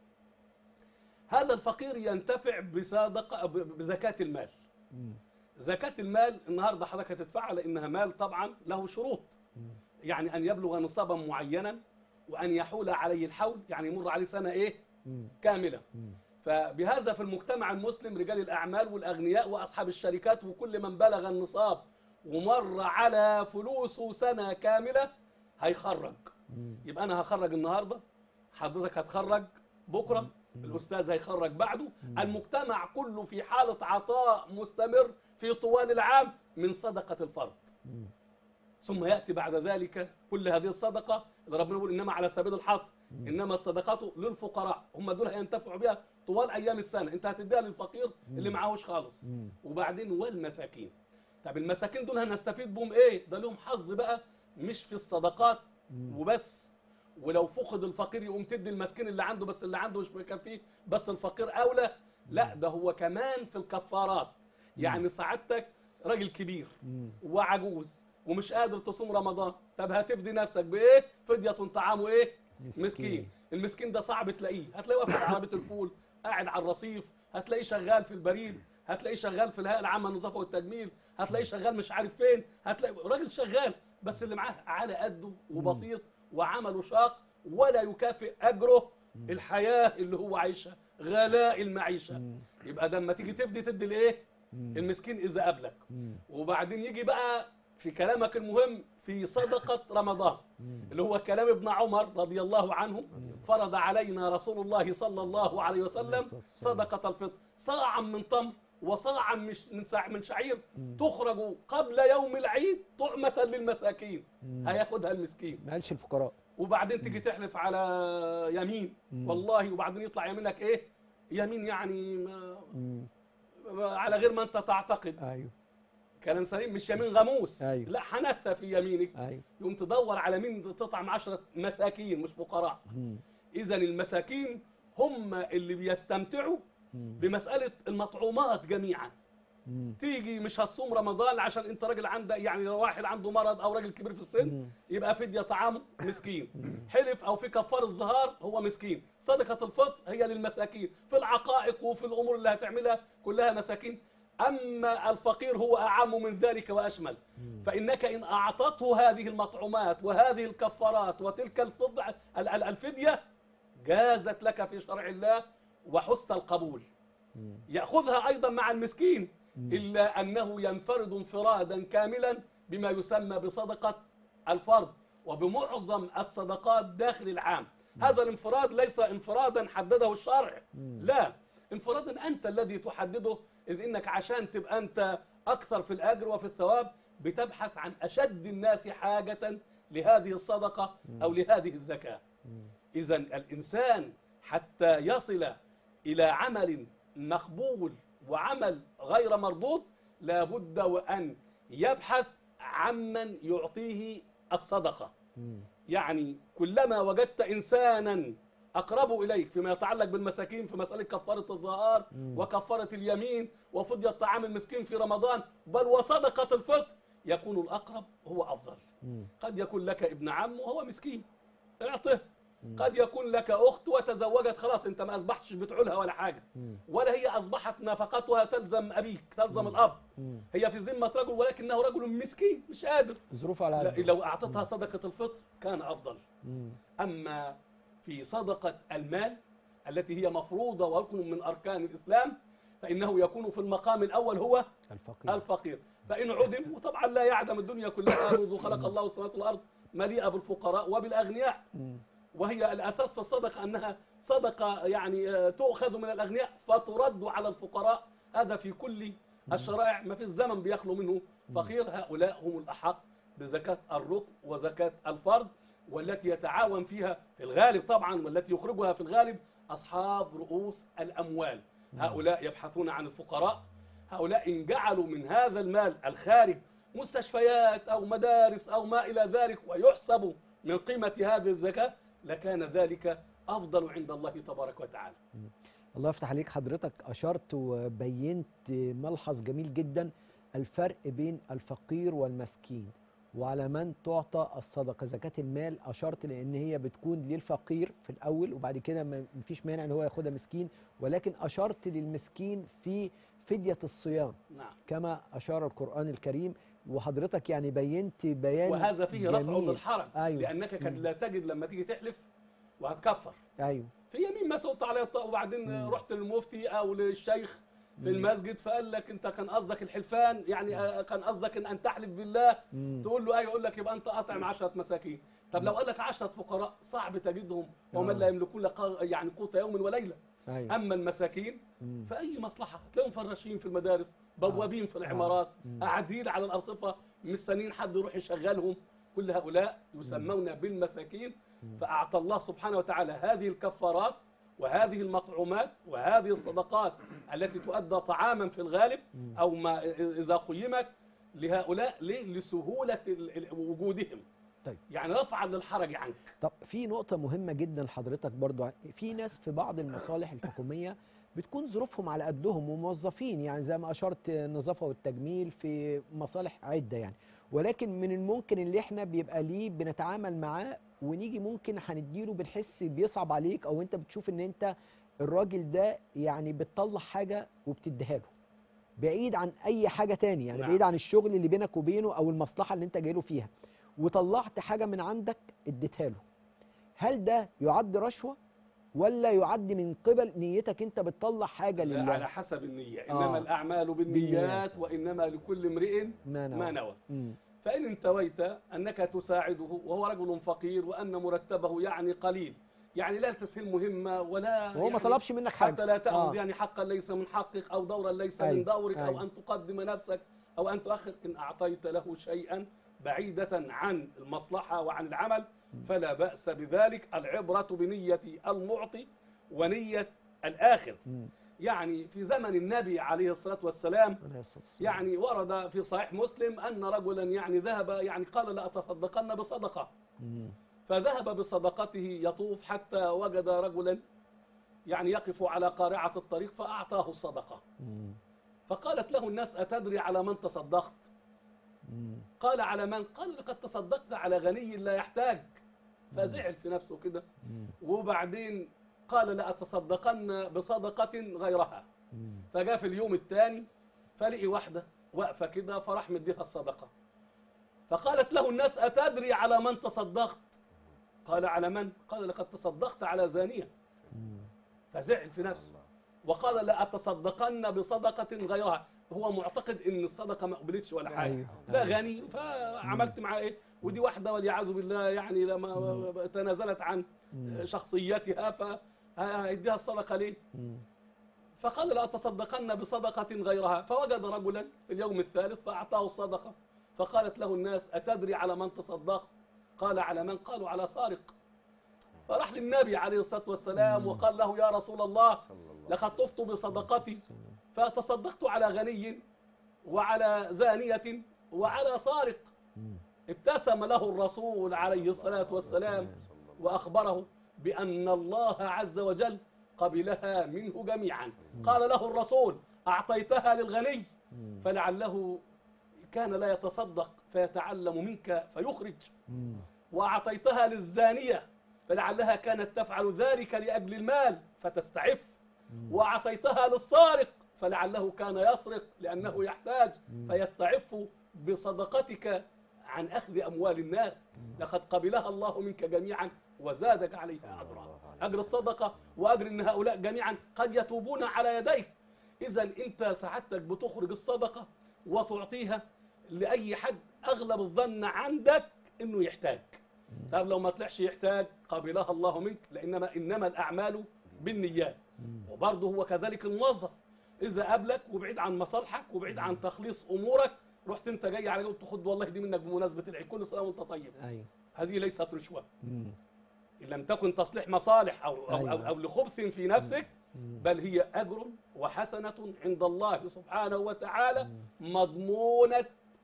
هذا الفقير ينتفع بصدقة ب- بزكاة المال مم. زكاة المال النهارده حضرتك هتدفعها لأنها مال طبعا له شروط يعني أن يبلغ نصابا معينا وأن يحول عليه الحول يعني يمر عليه سنة إيه مم. كاملة مم. فبهذا في المجتمع المسلم رجال الأعمال والأغنياء وأصحاب الشركات وكل من بلغ النصاب ومر على فلوسه سنة كاملة هيخرج مم. يبقى أنا هخرج النهاردة حضرتك هتخرج بكرة الأستاذ هيخرج بعده المجتمع كله في حالة عطاء مستمر في طوال العام من صدقة الفرد مم. ثم ياتي بعد ذلك كل هذه الصدقه اللي ربنا يقول انما على سبيل الحصر انما الصدقات للفقراء هم دول هينتفعوا بها طوال ايام السنه انت هتديها للفقير اللي معهوش خالص مم. وبعدين والمساكين طب المساكين دول هنستفيد بهم ايه ده لهم حظ بقى مش في الصدقات وبس ولو فقد الفقير يقوم تدي المسكين اللي عنده بس اللي عنده مش مكفيه بس الفقير اولى لا ده هو كمان في الكفارات يعني سعادتك راجل كبير مم. وعجوز ومش قادر تصوم رمضان طب هتفدي نفسك بايه فدية طعامه ايه مسكين. مسكين المسكين ده صعب تلاقيه هتلاقيه واقف على عربيه الفول قاعد على الرصيف هتلاقيه شغال في البريد هتلاقيه شغال في الهيئه العامه للنظافه والتجميل هتلاقيه شغال مش عارف فين هتلاقي راجل شغال بس اللي معاه على قده وبسيط وعمله شاق ولا يكافئ اجره الحياه اللي هو عايشها غلاء المعيشه يبقى ده اما تيجي تفدي تدي لايه المسكين اذا قابلك مم. وبعدين يجي بقى في كلامك المهم في صدقة رمضان اللي هو كلام ابن عمر رضي الله عنه فرض علينا رسول الله صلى الله عليه وسلم الصلاة والسلام. صدقة الفطر صاعا من تمر وصاعا مش- من سع- من شعير تخرج قبل يوم العيد طعمة للمساكين هياخدها المسكين ما قالش الفقراء وبعدين تيجي تحلف على يمين والله وبعدين يطلع يمينك ايه يمين يعني ما مم. ما- على غير ما انت تعتقد ايوه كلام سليم مش يمين غموس أيوة. لا حنثى في يمينك ايوه يقوم تدور على مين تطعم عشرة مساكين مش فقراء مم. اذا المساكين هم اللي بيستمتعوا بمساله المطعومات جميعا مم. تيجي مش هتصوم رمضان عشان انت راجل عندك يعني واحد عنده مرض او راجل كبير في السن يبقى فديه طعامه مسكين حلف او في كفار الظهار هو مسكين صدقه الفطر هي للمساكين في العقائق وفي الامور اللي هتعملها كلها مساكين اما الفقير هو اعم من ذلك واشمل فانك ان اعطته هذه المطعومات وهذه الكفارات وتلك الفض ال- ال- الفديه جازت لك في شرع الله وحسن القبول ياخذها ايضا مع المسكين الا انه ينفرد انفرادا كاملا بما يسمى بصدقه الفرد وبمعظم الصدقات داخل العام هذا الانفراد ليس انفرادا حدده الشرع لا انفرادا انت الذي تحدده اذ انك عشان تبقى انت اكثر في الاجر وفي الثواب بتبحث عن اشد الناس حاجه لهذه الصدقه او لهذه الزكاه اذا الانسان حتى يصل الى عمل مقبول وعمل غير مردود لابد وان يبحث عمن يعطيه الصدقه يعني كلما وجدت انسانا اقرب اليك فيما يتعلق بالمساكين في مساله كفاره الظهار وكفاره اليمين وفديه طعام المسكين في رمضان بل وصدقه الفطر يكون الاقرب هو افضل قد يكون لك ابن عم وهو مسكين اعطه قد يكون لك اخت وتزوجت خلاص انت ما اصبحتش بتعولها ولا حاجه ولا هي اصبحت نفقتها تلزم ابيك تلزم الاب هي في ذمه رجل ولكنه رجل مسكين مش قادر ظروف على لا قد لو اعطتها صدقه الفطر كان افضل اما في صدقه المال التي هي مفروضه وركن من اركان الاسلام فانه يكون في المقام الاول هو الفقير الفقير فإن عدم وطبعا لا يعدم الدنيا كلها منذ خلق الله السماوات والأرض مليئة بالفقراء وبالأغنياء وهي الأساس في الصدقة أنها صدقة يعني آه، تؤخذ من الأغنياء فترد على الفقراء هذا في كل الشرائع ما في الزمن بيخلو منه فقير هؤلاء هم الأحق بزكاة الركن وزكاة الفرد والتي يتعاون فيها في الغالب طبعا والتي يخرجها في الغالب أصحاب رؤوس الأموال هؤلاء يبحثون عن الفقراء هؤلاء إن جعلوا من هذا المال الخارج مستشفيات أو مدارس أو ما إلى ذلك ويحسب من قيمة هذه الزكاة لكان ذلك أفضل عند الله تبارك وتعالى الله يفتح عليك حضرتك أشرت وبينت ملحظ جميل جدا الفرق بين الفقير والمسكين وعلى من تعطى الصدقة زكاة المال أشرت لأن هي بتكون للفقير في الأول وبعد كده ما فيش مانع إن هو ياخدها مسكين ولكن أشرت للمسكين في فدية الصيام نعم كما أشار القرآن الكريم وحضرتك يعني بينت بيان وهذا فيه رفع جميل. للحرج أيوة. لأنك قد لا تجد لما تيجي تحلف وهتكفر أيوه في يمين ما سلط عليه الطاقة وبعدين رحت للمفتي او للشيخ في المسجد فقال لك انت كان قصدك الحلفان يعني آه، كان قصدك ان ان تحلف بالله تقول له ايوه يقول لك يبقى انت اطعم 10 مساكين طب لو قال لك 10 فقراء صعب تجدهم ومن لا يملكون لق- يعني قوت يوم وليله أيوه اما المساكين فاي مصلحه تلاقيهم فراشين في المدارس بوابين في العمارات قاعدين على الارصفه مستنيين حد يروح يشغلهم كل هؤلاء يسمون بالمساكين فاعطى الله سبحانه وتعالى هذه الكفارات وهذه المطعومات وهذه الصدقات التي تؤدى طعاما في الغالب او ما اذا قيمت لهؤلاء ليه؟ لسهوله ال- ال- وجودهم طيب. يعني رفعا للحرج عنك طب في نقطة مهمة جدا لحضرتك برضو في ناس في بعض المصالح الحكومية بتكون ظروفهم على قدهم وموظفين يعني زي ما أشرت النظافة والتجميل في مصالح عدة يعني ولكن من الممكن اللي احنا بيبقى ليه بنتعامل معاه ونيجي ممكن هنديله بنحس بيصعب عليك او انت بتشوف ان انت الراجل ده يعني بتطلع حاجة وبتديها له بعيد عن اي حاجة تاني يعني نعم. بعيد عن الشغل اللي بينك وبينه او المصلحة اللي انت جاي له فيها وطلعت حاجة من عندك اديتها له هل ده يعد رشوة ولا يعد من قبل نيتك انت بتطلع حاجة لا، لله على حسب النية آه. إنما الأعمال بالنيات وإنما لكل امرئ ما نوى. ما نوى مم. فإن انتويت أنك تساعده وهو رجل فقير وأن مرتبه يعني قليل يعني لا تسهل مهمة ولا وهو يعني ما طلبش منك حاجة حتى لا تأخذ آه. يعني حقا ليس من حقك أو دورا ليس أيوة، من دورك أو أيوة. أن تقدم نفسك أو أن تؤخر إن أعطيت له شيئا بعيدة عن المصلحة وعن العمل فلا بأس بذلك العبرة بنية المعطي ونية الآخر يعني في زمن النبي عليه الصلاة والسلام عليه الصلاة والسلام. يعني ورد في صحيح مسلم أن رجلا يعني ذهب يعني قال لأتصدقن بصدقة مم. فذهب بصدقته يطوف حتى وجد رجلا يعني يقف على قارعة الطريق فأعطاه الصدقة مم. فقالت له الناس أتدري على من تصدقت مم. قال على من قال لقد تصدقت على غني لا يحتاج فزعل في نفسه كده مم. وبعدين قال لأتصدقن بصدقة غيرها مم. فجاء في اليوم الثاني فلقي واحدة واقفة كده فراح مديها الصدقة فقالت له الناس أتدري على من تصدقت قال على من قال لقد تصدقت على زانية مم. فزعل في نفسه وقال لأتصدقن بصدقة غيرها هو معتقد ان الصدقه ما قبلتش ولا حاجه أيوه. ده أيوه. غني فعملت معاه ايه ودي واحده والعياذ بالله يعني لما تنازلت عن مم. شخصيتها فهيديها الصدقه ليه مم. فقال لأتصدقن بصدقة غيرها فوجد رجلا في اليوم الثالث فأعطاه الصدقة فقالت له الناس أتدري على من تصدقت قال على من قالوا على سارق فراح للنبي عليه الصلاة والسلام وقال له يا رسول الله لقد طفت بصدقتي فتصدقت على غني وعلى زانية وعلى سارق مم. ابتسم له الرسول عليه الصلاة والسلام وأخبره بأن الله عز وجل قبلها منه جميعا قال له الرسول أعطيتها للغني مم. فلعله كان لا يتصدق فيتعلم منك فيخرج مم. وأعطيتها للزانية فلعلها كانت تفعل ذلك لأجل المال فتستعف وأعطيتها للسارق فلعله كان يسرق لأنه يحتاج فيستعف بصدقتك عن أخذ أموال الناس لقد قبلها الله منك جميعا وزادك عليها أجرا أجر الصدقة وأجر أن هؤلاء جميعا قد يتوبون على يديك إذا أنت سعادتك بتخرج الصدقة وتعطيها لأي حد أغلب الظن عندك أنه يحتاج طب لو ما طلعش يحتاج قبلها الله منك لانما انما الاعمال بالنيات وبرضه هو كذلك الموظف اذا قابلك وبعيد عن مصالحك وبعيد عن تخليص امورك رحت انت جاي على قلت خد والله دي منك بمناسبه العيد كل سنه وانت طيب ايوه هذه ليست رشوه مم. ان لم تكن تصليح مصالح او او, أو, أيوة. أو لخبث في نفسك بل هي اجر وحسنه عند الله سبحانه وتعالى مضمونه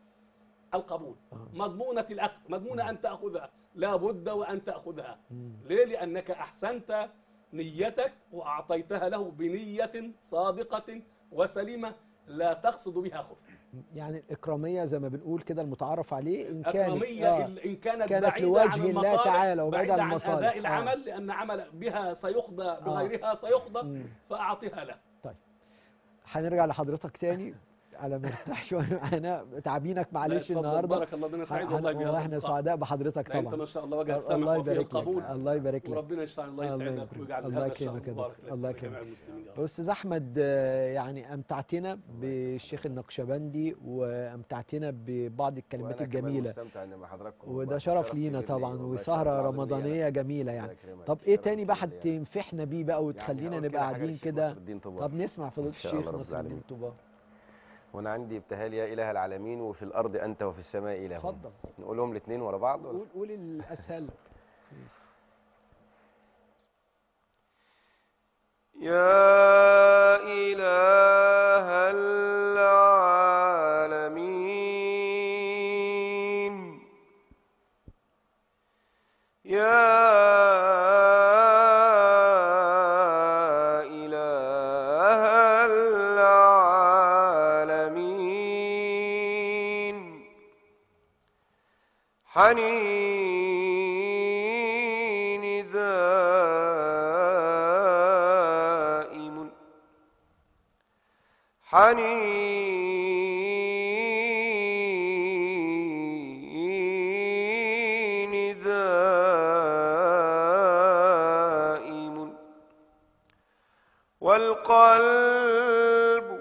القبول مضمونة الأخذ مضمونة أن تأخذها لا بد وأن تأخذها ليه؟ لأنك أحسنت نيتك وأعطيتها له بنية صادقة وسليمة لا تقصد بها خبث يعني الإكرامية زي ما بنقول كده المتعارف عليه إن كانت أكرمية آه. إن كانت, كانت بعيدة لوجه عن الله المصالح تعالى وبعيدة بعيدة عن عن المصالح. أداء آه. العمل لأن عمل بها سيقضى بغيرها سيقضى مم. فأعطها له طيب هنرجع لحضرتك تاني على مرتاح شويه معانا تعبينك معلش لا، اتفضل، النهارده بارك الله بنا سعيد هن- والله بهذا واحنا اللقاء. سعداء بحضرتك لا، أنت طبعا ما شاء الله وجه الله السمع وفيه يبارك لك القبول الله يبارك لك وربنا يشفع الله الله يسعدك يكرمك. ويجعل الله هذا الشهر يكرمك يا مبارك دكتور. لك الله ولجميع يكرمك. المسلمين يا رب. استاذ احمد آه، يعني امتعتنا بالشيخ النقشبندي وامتعتنا ببعض الكلمات وأنا كمان الجميله مستمتع إني مع حضراتكم وده والله شرف شرف لينا كبير طبعا ليا والله، وسهره شرف عظيم ليا رمضانيه أنا. جميله الله يعني يكرمك. طب ايه شرف تاني بقى كبير ليا. هتنفحنا بيه بقى وتخلينا هقول نبقى كده حاجة قاعدين للشيخ كده ناصر الدين طوبار. طب نسمع فضيله إن شاء الله الشيخ رب ناصر الدين العالمين. طوبار وانا عندي ابتهال يا اله العالمين وفي الارض انت وفي السماء اله اتفضل نقولهم الاثنين ورا بعض ولا؟ قول قول الاسهل يا إله العالمين يا إله العالمين حنين دائم حنين دائم والقلب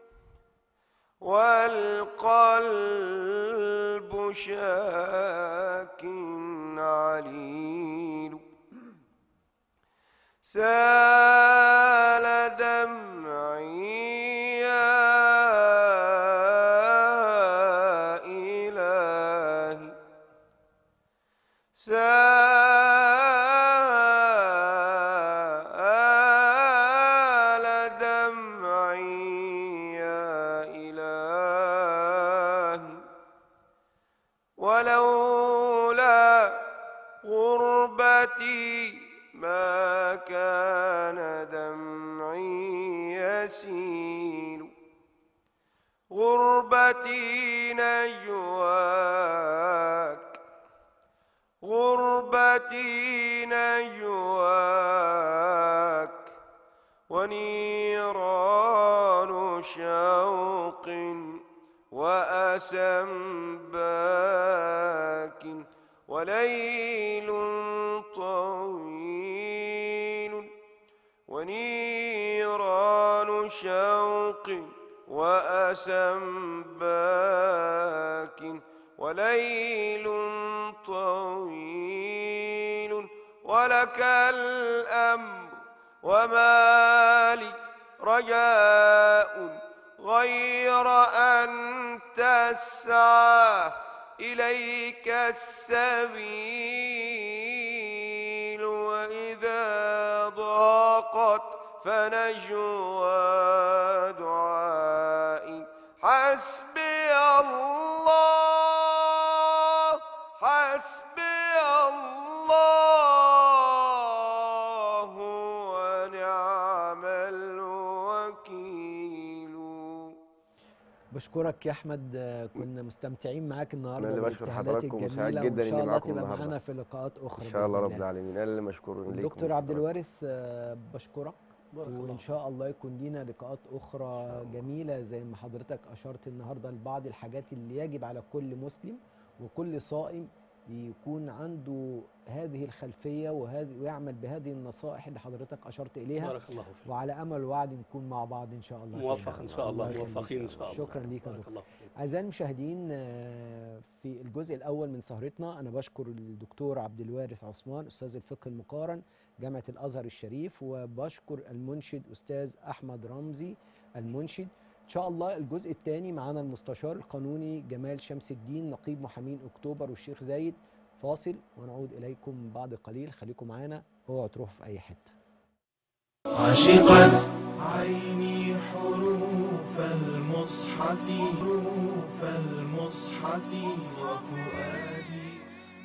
والقلب شاك عليل سال دمعي يا إلهي سال كان دمعي يسيل غربتي نجواك غربتي نجواك ونيران شوق وأسم باك وليل طويل ونيران شوق وأسم باك وليل طويل ولك الأمر وما لي رجاء غير أن تسعى إليك السبيل وإذا ضاقت فنجوى دعائي حسبي الله حسبي الله ونعم الوكيل بشكرك يا احمد آه، كنا مستمتعين معاك النهارده أنا اللي بشكر بالابتهالات حضراتكم وسعيد الجميله جدا وان إني شاء الله معاكم تبقى النهاردة. معانا في لقاءات اخرى ان شاء الله بإذن رب العالمين انا اللي مشكور ليكم الدكتور عبد الوارث آه، بشكرك بارك الله وان شاء الله يكون لينا لقاءات اخرى جميله زي ما حضرتك اشرت النهارده لبعض الحاجات اللي يجب على كل مسلم وكل صائم يكون عنده هذه الخلفيه وهذه ويعمل بهذه النصائح اللي حضرتك اشرت اليها بارك الله فيك وعلى امل ووعد نكون مع بعض ان شاء الله موفق تاني. ان شاء الله يخليك. موفقين ان شاء الله شكرا ليك يا بارك دكتور الله فيك. أعزائي المشاهدين آه، في الجزء الأول من سهرتنا أنا بشكر الدكتور عبد الوارث عثمان أستاذ الفقه المقارن جامعة الأزهر الشريف وبشكر المنشد أستاذ أحمد رمزي المنشد إن شاء الله الجزء الثاني معانا المستشار القانوني جمال شمس الدين نقيب محامين أكتوبر والشيخ زايد فاصل ونعود إليكم بعد قليل خليكم معانا اوعوا تروحوا في أي حتة عشقت عيني حروف المصحف حروف المصحف وفؤادي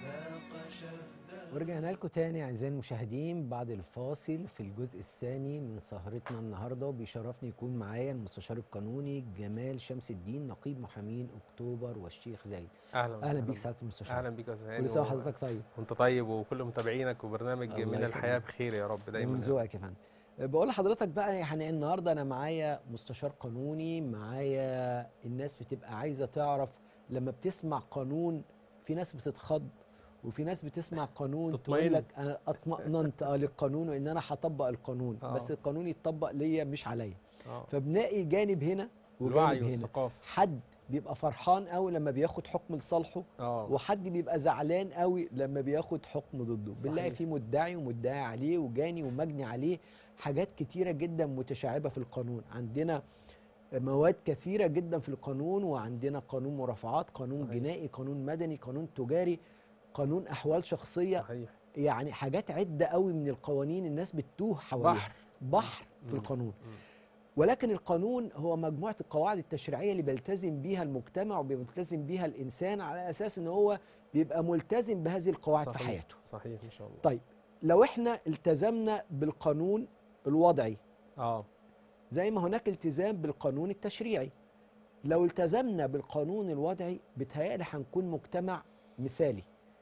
ذاق شهدا ورجعنا لكم تاني اعزائي المشاهدين بعد الفاصل في الجزء الثاني من سهرتنا النهارده وبيشرفني يكون معايا المستشار القانوني جمال شمس الدين نقيب محامين اكتوبر والشيخ زايد اهلا اهلا وسهلا بيك سعاده المستشار اهلا بيك يا استاذ هاني كل سنه و- وحضرتك طيب وانت طيب وكل متابعينك وبرنامج الله من يخليك. الحياه بخير يا رب دايما من ذوقك يا فندم بقول لحضرتك بقى يعني النهارده انا معايا مستشار قانوني معايا الناس بتبقى عايزه تعرف لما بتسمع قانون في ناس بتتخض وفي ناس بتسمع قانون تقول تطمئن. لك انا اطمئننت اه للقانون وان انا هطبق القانون آه. بس القانون يتطبق ليا مش عليا اه فبنلاقي جانب هنا الوعي وجانب هنا والثقافه حد بيبقى فرحان قوي لما بياخد حكم لصالحه اه وحد بيبقى زعلان قوي لما بياخد حكم ضده صحيح. بنلاقي في مدعي ومدعي عليه وجاني ومجني عليه حاجات كتيره جدا متشعبه في القانون عندنا مواد كثيره جدا في القانون وعندنا قانون مرافعات قانون صحيح. جنائي قانون مدني قانون تجاري قانون احوال شخصيه صحيح يعني حاجات عده قوي من القوانين الناس بتتوه حواليها بحر بحر في مم. القانون مم. ولكن القانون هو مجموعة القواعد التشريعية اللي بيلتزم بيها المجتمع وبيلتزم بيها الإنسان على أساس إن هو بيبقى ملتزم بهذه القواعد في صحيح. حياته صحيح ان شاء الله طيب لو إحنا التزمنا بالقانون الوضعي اه زي ما هناك التزام بالقانون التشريعي لو التزمنا بالقانون الوضعي بتهيألي هنكون مجتمع مثالي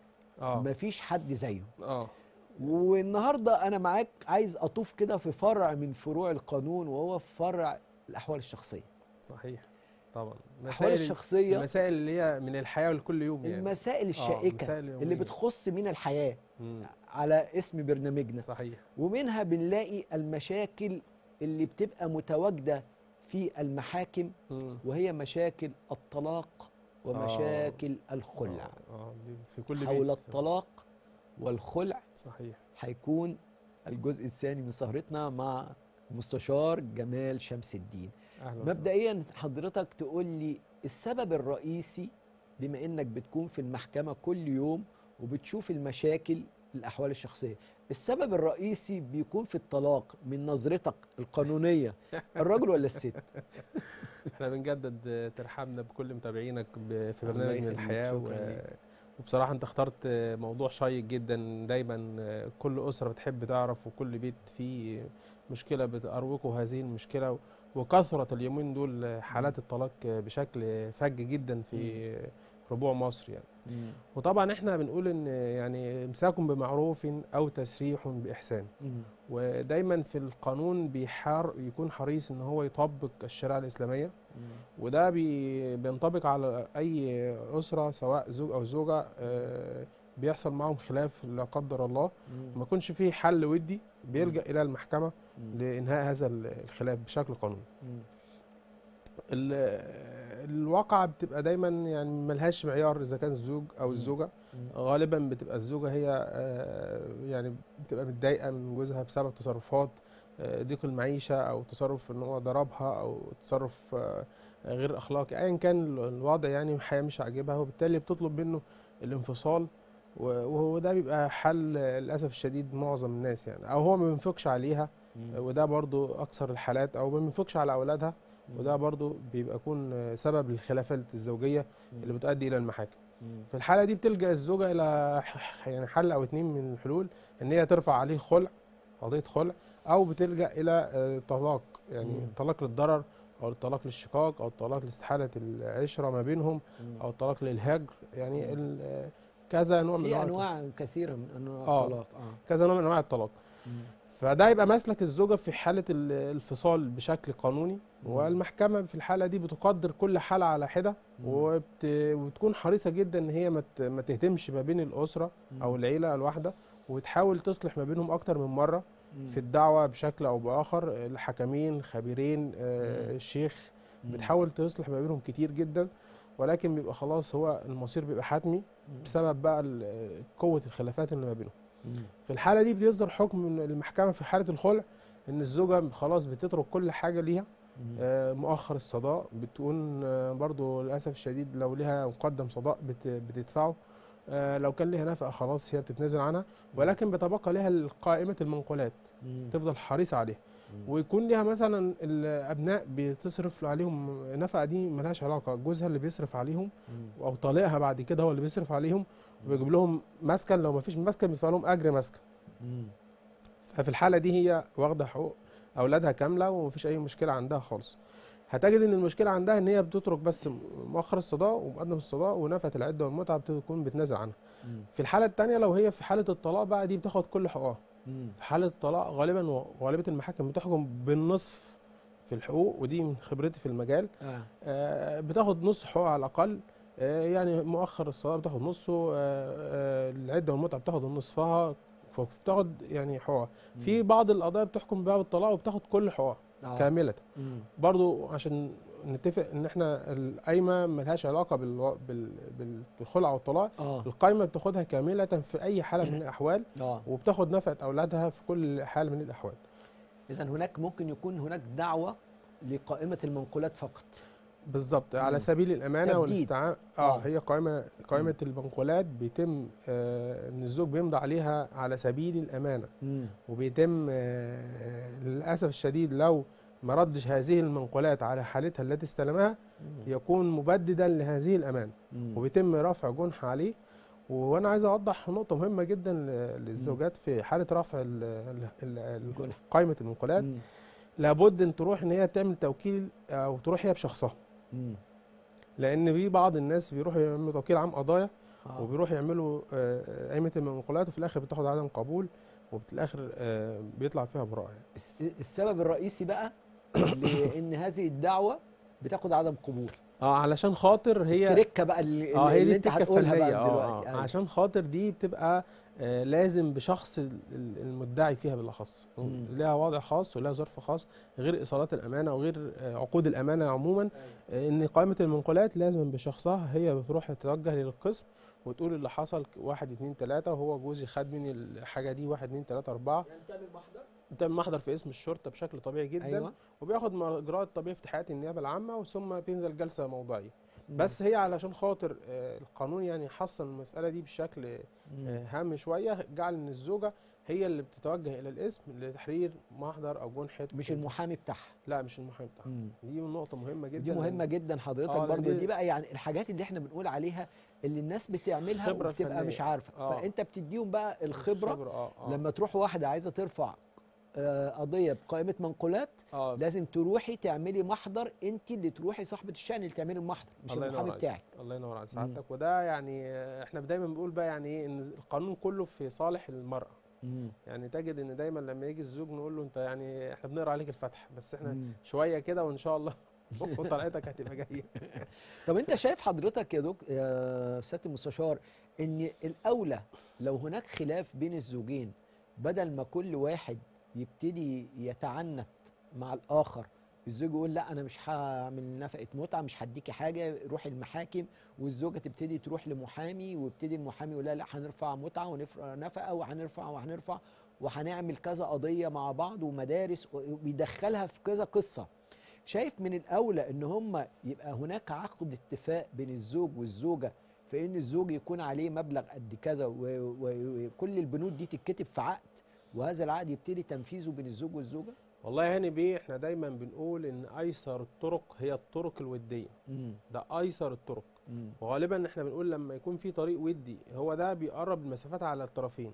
اه مفيش حد زيه اه والنهارده انا معاك عايز اطوف كده في فرع من فروع القانون وهو فرع الاحوال الشخصيه صحيح طبعا الاحوال مسائل الشخصيه المسائل اللي هي من الحياه لكل يوم يعني المسائل آه، الشائكه مسائل اللي يومية. بتخص من الحياه مم. على اسم برنامجنا صحيح ومنها بنلاقي المشاكل اللي بتبقى متواجده في المحاكم مم. وهي مشاكل الطلاق ومشاكل الخلع اه آه، دي في كل حول بيت الطلاق والخلع صحيح هيكون الجزء الثاني من سهرتنا مع مستشار جمال شمس الدين اهلا وسهلا. مبدئيا حضرتك تقول لي السبب الرئيسي بما انك بتكون في المحكمة كل يوم وبتشوف المشاكل الأحوال الشخصية السبب الرئيسي بيكون في الطلاق من نظرتك القانونية الرجل ولا الست احنا بنجدد ترحابنا بكل متابعينك ب- في الله برنامج من يخليك، الحياه شكراً و... ليك. وبصراحه انت اخترت آه، موضوع شيق جدا دايما آه، كل اسره بتحب تعرف وكل بيت فيه مشكله بتأروقه هذه المشكله وكثرت اليومين دول آه، حالات الطلاق آه، بشكل فج جدا في ربوع مصر يعني مم. وطبعا احنا بنقول ان يعني امساك بمعروف او تسريح باحسان مم. ودايما في القانون بيحار يكون حريص ان هو يطبق الشريعه الاسلاميه مم. وده بي بينطبق على اي اسره سواء زوج او زوجه آه، بيحصل معهم خلاف لا قدر الله مم. ما يكونش فيه حل ودي بيلجا الى المحكمه مم. لانهاء هذا ال- الخلاف بشكل قانوني مم. ال- الواقعة بتبقى دايما يعني ملهاش معيار اذا كان الزوج او مم. الزوجه مم. غالبا بتبقى الزوجه هي آه، يعني بتبقى متضايقه من جوزها بسبب تصرفات آه، ضيق المعيشه او تصرف ان هو ضربها او تصرف آه، غير اخلاقي ايا كان ال- الوضع يعني الحياه مش عاجبها وبالتالي بتطلب منه الانفصال و- وهو ده بيبقى حل آه، للاسف الشديد معظم الناس يعني او هو ما بينفقش عليها مم. وده برضو اكثر الحالات او ما بينفقش على اولادها مم. وده برضو بيبقى يكون آه، سبب للخلافات الزوجيه مم. اللي بتؤدي الى المحاكم مم. في الحاله دي بتلجا الزوجه الى ح- يعني حل او اتنين من الحلول ان هي ترفع عليه خلع قضيه خلع او بتلجا الى آه، طلاق يعني مم. طلاق للضرر او الطلاق للشقاق او الطلاق لاستحاله العشره ما بينهم مم. او الطلاق للهجر يعني مم. ال- آه، كذا نوع من في أنواع انواع كثيره من انواع آه. الطلاق اه كذا نوع من انواع الطلاق مم. فده يبقى مسلك الزوجه في حاله ال- الفصال بشكل قانوني مم. والمحكمه في الحاله دي بتقدر كل حاله على حده مم. وبت... وتكون حريصه جدا ان هي ما ت- ما تهدمش ما بين الاسره او مم. العيله الواحده وتحاول تصلح ما بينهم اكتر من مره مم. في الدعوه بشكل او باخر الحكمين خبيرين آه، مم. الشيخ مم. بتحاول تصلح ما بينهم كتير جدا ولكن بيبقى خلاص هو المصير بيبقى حتمي مم. بسبب بقى ال- قوه الخلافات اللي ما بينهم مم. في الحاله دي بيصدر حكم من المحكمه في حاله الخلع ان الزوجه خلاص بتترك كل حاجه ليها مم. آه، مؤخر الصداق بتكون آه، برضو للاسف الشديد لو لها مقدم صداق بت- بتدفعه آه، لو كان لها نفقه خلاص هي بتتنازل عنها ولكن بتبقى لها قائمه المنقولات مم. تفضل حريصه عليها مم. ويكون لها مثلا الابناء بتصرف عليهم النفقه دي ملهاش علاقه جوزها اللي بيصرف عليهم مم. او طليقها بعد كده هو اللي بيصرف عليهم وبيجيب لهم مسكن لو ما فيش مسكن بيدفع لهم اجر مسكن مم. ففي الحاله دي هي واخده حقوق اولادها كامله ومفيش اي مشكله عندها خالص هتجد ان المشكله عندها ان هي بتترك بس مؤخر الصداق ومقدم الصداق ونفقه العده والمتعه بتكون بتنازل عنها مم. في الحاله الثانيه لو هي في حاله الطلاق بقى دي بتاخد كل حقوقها مم. في حاله الطلاق غالبا وغالبيه المحاكم بتحكم بالنصف في الحقوق ودي من خبرتي في المجال اه آه، بتاخد نص حقوق على الاقل آه، يعني مؤخر الصلاه بتاخد نصه آه، آه، العده والمتعه بتاخد نصفها فبتاخد يعني حقوقها في بعض القضايا بتحكم بها بالطلاق وبتاخد كل حقوقها آه. كامله مم. برضو عشان نتفق ان احنا القايمه ملهاش علاقه بالو- بال- بال- بالخلع والطلاق اه القايمه بتاخدها كامله في اي حاله من الاحوال اه وبتاخد نفقه اولادها في كل حال من الاحوال اذا هناك ممكن يكون هناك دعوه لقائمه المنقولات فقط بالظبط مم. على سبيل الامانه تبديد. والاستعانه آه. اه هي قائمه قائمه المنقولات بيتم آه ان الزوج بيمضي عليها على سبيل الامانه مم. وبيتم آه للاسف الشديد لو ما ردش هذه المنقولات على حالتها التي استلمها مم. يكون مبددا لهذه الامانه مم. وبيتم رفع جنح عليه وانا عايز اوضح نقطه مهمه جدا ل- للزوجات في حاله رفع ال- ال- ال- ال- الجنح. قائمه المنقولات مم. لابد ان تروح ان هي تعمل توكيل او تروح هي بشخصها مم. لان في بعض الناس بيروحوا يعملوا توكيل عام قضايا آه. وبيروحوا يعملوا آه، قائمه المنقولات وفي الاخر بتاخد عدم قبول وفي الاخر آه، بيطلع فيها براءه يعني. الس- السبب الرئيسي بقى لان هذه الدعوه بتاخد عدم قبول اه علشان خاطر هي التركه بقى اللي, اه هي اللي دي انت التكه هتقولها الفنيه بقى اه دلوقتي آه، أيوة. عشان خاطر دي بتبقى آه لازم بشخص ال- ال- المدعي فيها بالاخص مم. لها وضع خاص ولها ظرف خاص غير ايصالات الامانه وغير آه عقود الامانه عموما آه ان قائمه المنقولات لازم بشخصها هي بتروح تتوجه للقسم وتقول اللي حصل ك- واحد اتنين تلاته وهو جوزي خد مني الحاجه دي واحد اتنين تلاته اربعه يعني تعمل محضر بتعمل محضر في اسم الشرطه بشكل طبيعي جدا ايوه وبياخد اجراءات طبيعي في حياه النيابه العامه وثم بينزل جلسه موضعيه مم. بس هي علشان خاطر آه، القانون يعني حصل المساله دي بشكل مم. آه، هام شويه جعل ان الزوجه هي اللي بتتوجه الى الاسم لتحرير محضر او جنحه مش المحامي بتاعها لا مش المحامي بتاعها مم. دي نقطه مهمه جدا دي مهمه جدا حضرتك آه، لأن برضو دي- دي بقى يعني الحاجات اللي احنا بنقول عليها اللي الناس بتعملها الخبرة وبتبقى الفنية. مش عارفه آه. فانت بتديهم بقى الخبره اه اه لما تروح واحده عايزه ترفع آه، قضيه بقائمه منقولات اه لازم تروحي تعملي محضر انت اللي تروحي صاحبه الشأن اللي تعملي المحضر مش الله ينور المحامي عليك. بتاعك الله ينور على سعادتك وده يعني آه، احنا دايما بنقول بقى يعني ايه ان القانون كله في صالح المراه مم. يعني تجد ان دايما لما يجي الزوج نقول له انت يعني احنا بنقرا عليك الفتح بس احنا مم. شويه كده وان شاء الله وطلعتك هتبقى جايه طب انت شايف حضرتك يا دك يا سياده المستشار ان الاولى لو هناك خلاف بين الزوجين بدل ما كل واحد يبتدي يتعنت مع الاخر الزوج يقول لا انا مش هعمل نفقه متعه مش هديكي حاجه روحي المحاكم والزوجه تبتدي تروح لمحامي ويبتدي المحامي يقول لها لا هنرفع متعه ونرفع نفقه وهنرفع وهنرفع وهنعمل كذا قضيه مع بعض ومدارس وبيدخلها في كذا قصه شايف من الاولى ان هم يبقى هناك عقد اتفاق بين الزوج والزوجه في ان الزوج يكون عليه مبلغ قد كذا و- و- وكل البنود دي تتكتب في عقد وهذا العقد يبتدي تنفيذه بين الزوج والزوجه والله يا هاني بيه احنا دايما بنقول ان ايسر الطرق هي الطرق الوديه امم ده ايسر الطرق امم وغالبا احنا بنقول لما يكون في طريق ودي هو ده بيقرب المسافات على الطرفين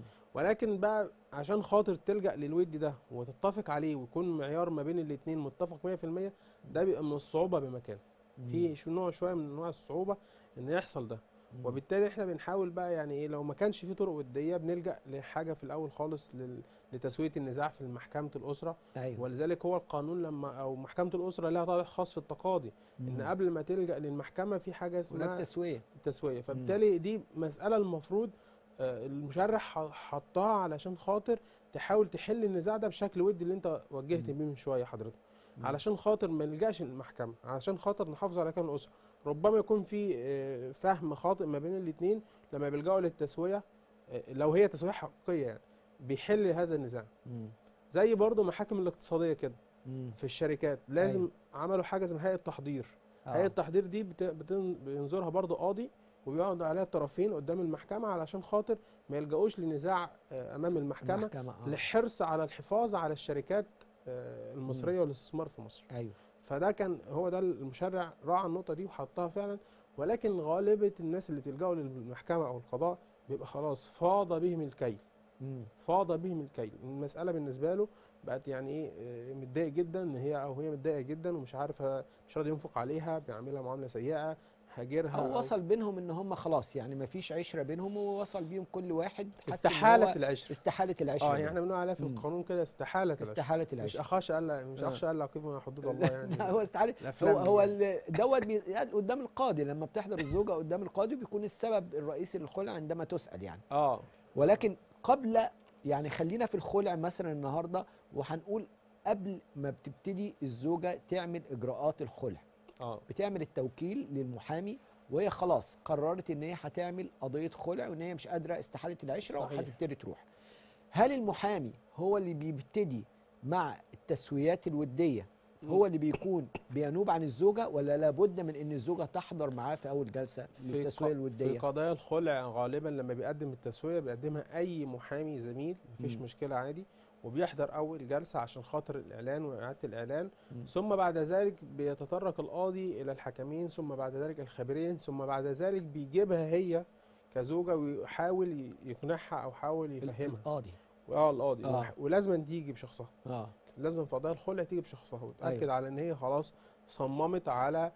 ولكن بقى عشان خاطر تلجأ للود ده وتتفق عليه ويكون معيار ما بين الاتنين متفق 100% ده بيبقى من الصعوبة بمكان في شو نوع شوية من انواع الصعوبة ان يحصل ده وبالتالي احنا بنحاول بقى يعني ايه لو ما كانش في طرق ودية بنلجأ لحاجة في الاول خالص لل- لتسوية النزاع في محكمة الأسرة ايوه ولذلك هو القانون لما او محكمة الأسرة لها طابع خاص في التقاضي ان مم. قبل ما تلجأ للمحكمة في حاجة هناك اسمها تسويه التسويه فبالتالي دي مساله المفروض آه، المشرع ح- حطها علشان خاطر تحاول تحل النزاع ده بشكل ودي اللي انت وجهت مم. بيه من شويه حضرتك مم. علشان خاطر ما نلجاش للمحكمه علشان خاطر نحافظ على كامل الاسره ربما يكون في آه، فهم خاطئ ما بين الاثنين لما بيلجأوا للتسويه آه، لو هي تسويه حقيقيه يعني بيحل هذا النزاع مم. زي برضو محاكم الاقتصاديه كده مم. في الشركات لازم عملوا حاجه اسمها هيئه تحضير آه. هيئه التحضير دي بت- بتن- بينظرها برضو قاضي وبيقعد عليها الطرفين قدام المحكمه علشان خاطر ما يلجأوش لنزاع آه، امام المحكمه المحكمة آه. لحرص على الحفاظ على الشركات آه، المصريه والاستثمار في مصر ايوه فده كان هو ده المشرع راعى النقطه دي وحطها فعلا ولكن غالبه الناس اللي بتلجأوا للمحكمه او القضاء بيبقى خلاص فاض بهم الكيل مم. فاض بهم الكيل المساله بالنسبه له بقت يعني ايه آه، متضايق جدا ان هي او هي متضايقه جدا ومش عارفه مش راضي ينفق عليها بيعملها معامله سيئه هاجرها او وصل بينهم ان هم خلاص يعني ما فيش عشره بينهم ووصل بيهم كل واحد حس إن استحاله هو العشره استحاله العشره اه بينهم. يعني احنا بنقول عليها في مم. القانون كده استحاله العشره استحاله مش العشره اخاش الا مش آه. اخشى الا قيمه حدود الله يعني لا هو استحاله الافلام هو هو دي يعني. ال- دوت بيتقال قدام القاضي لما بتحضر الزوجه قدام القاضي بيكون السبب الرئيسي للخلع عندما تسال يعني اه ولكن قبل يعني خلينا في الخلع مثلا النهارده وهنقول قبل ما بتبتدي الزوجه تعمل اجراءات الخلع اه بتعمل التوكيل للمحامي وهي خلاص قررت ان هي هتعمل قضيه خلع وان هي مش قادره استحاله العشره صحيح. وهتبتدي تروح هل المحامي هو اللي بيبتدي مع التسويات الوديه هو اللي بيكون بينوب عن الزوجه ولا لابد من ان الزوجه تحضر معاه في اول جلسه في للتسويه ق- في الوديه قضايا الخلع غالبا لما بيقدم التسويه بيقدمها اي محامي زميل مفيش مم. مشكله عادي وبيحضر اول جلسه عشان خاطر الاعلان واعاده الاعلان مم. ثم بعد ذلك بيتطرق القاضي الى الحكمين ثم بعد ذلك الخبيرين ثم بعد ذلك بيجيبها هي كزوجه ويحاول ي- يقنعها او يحاول يفهمها القاضي اه القاضي آه. وح- ولازم تيجي بشخصها اه لازم في قضايا الخلع تيجي بشخصها وتاكد أيوة. على ان هي خلاص صممت على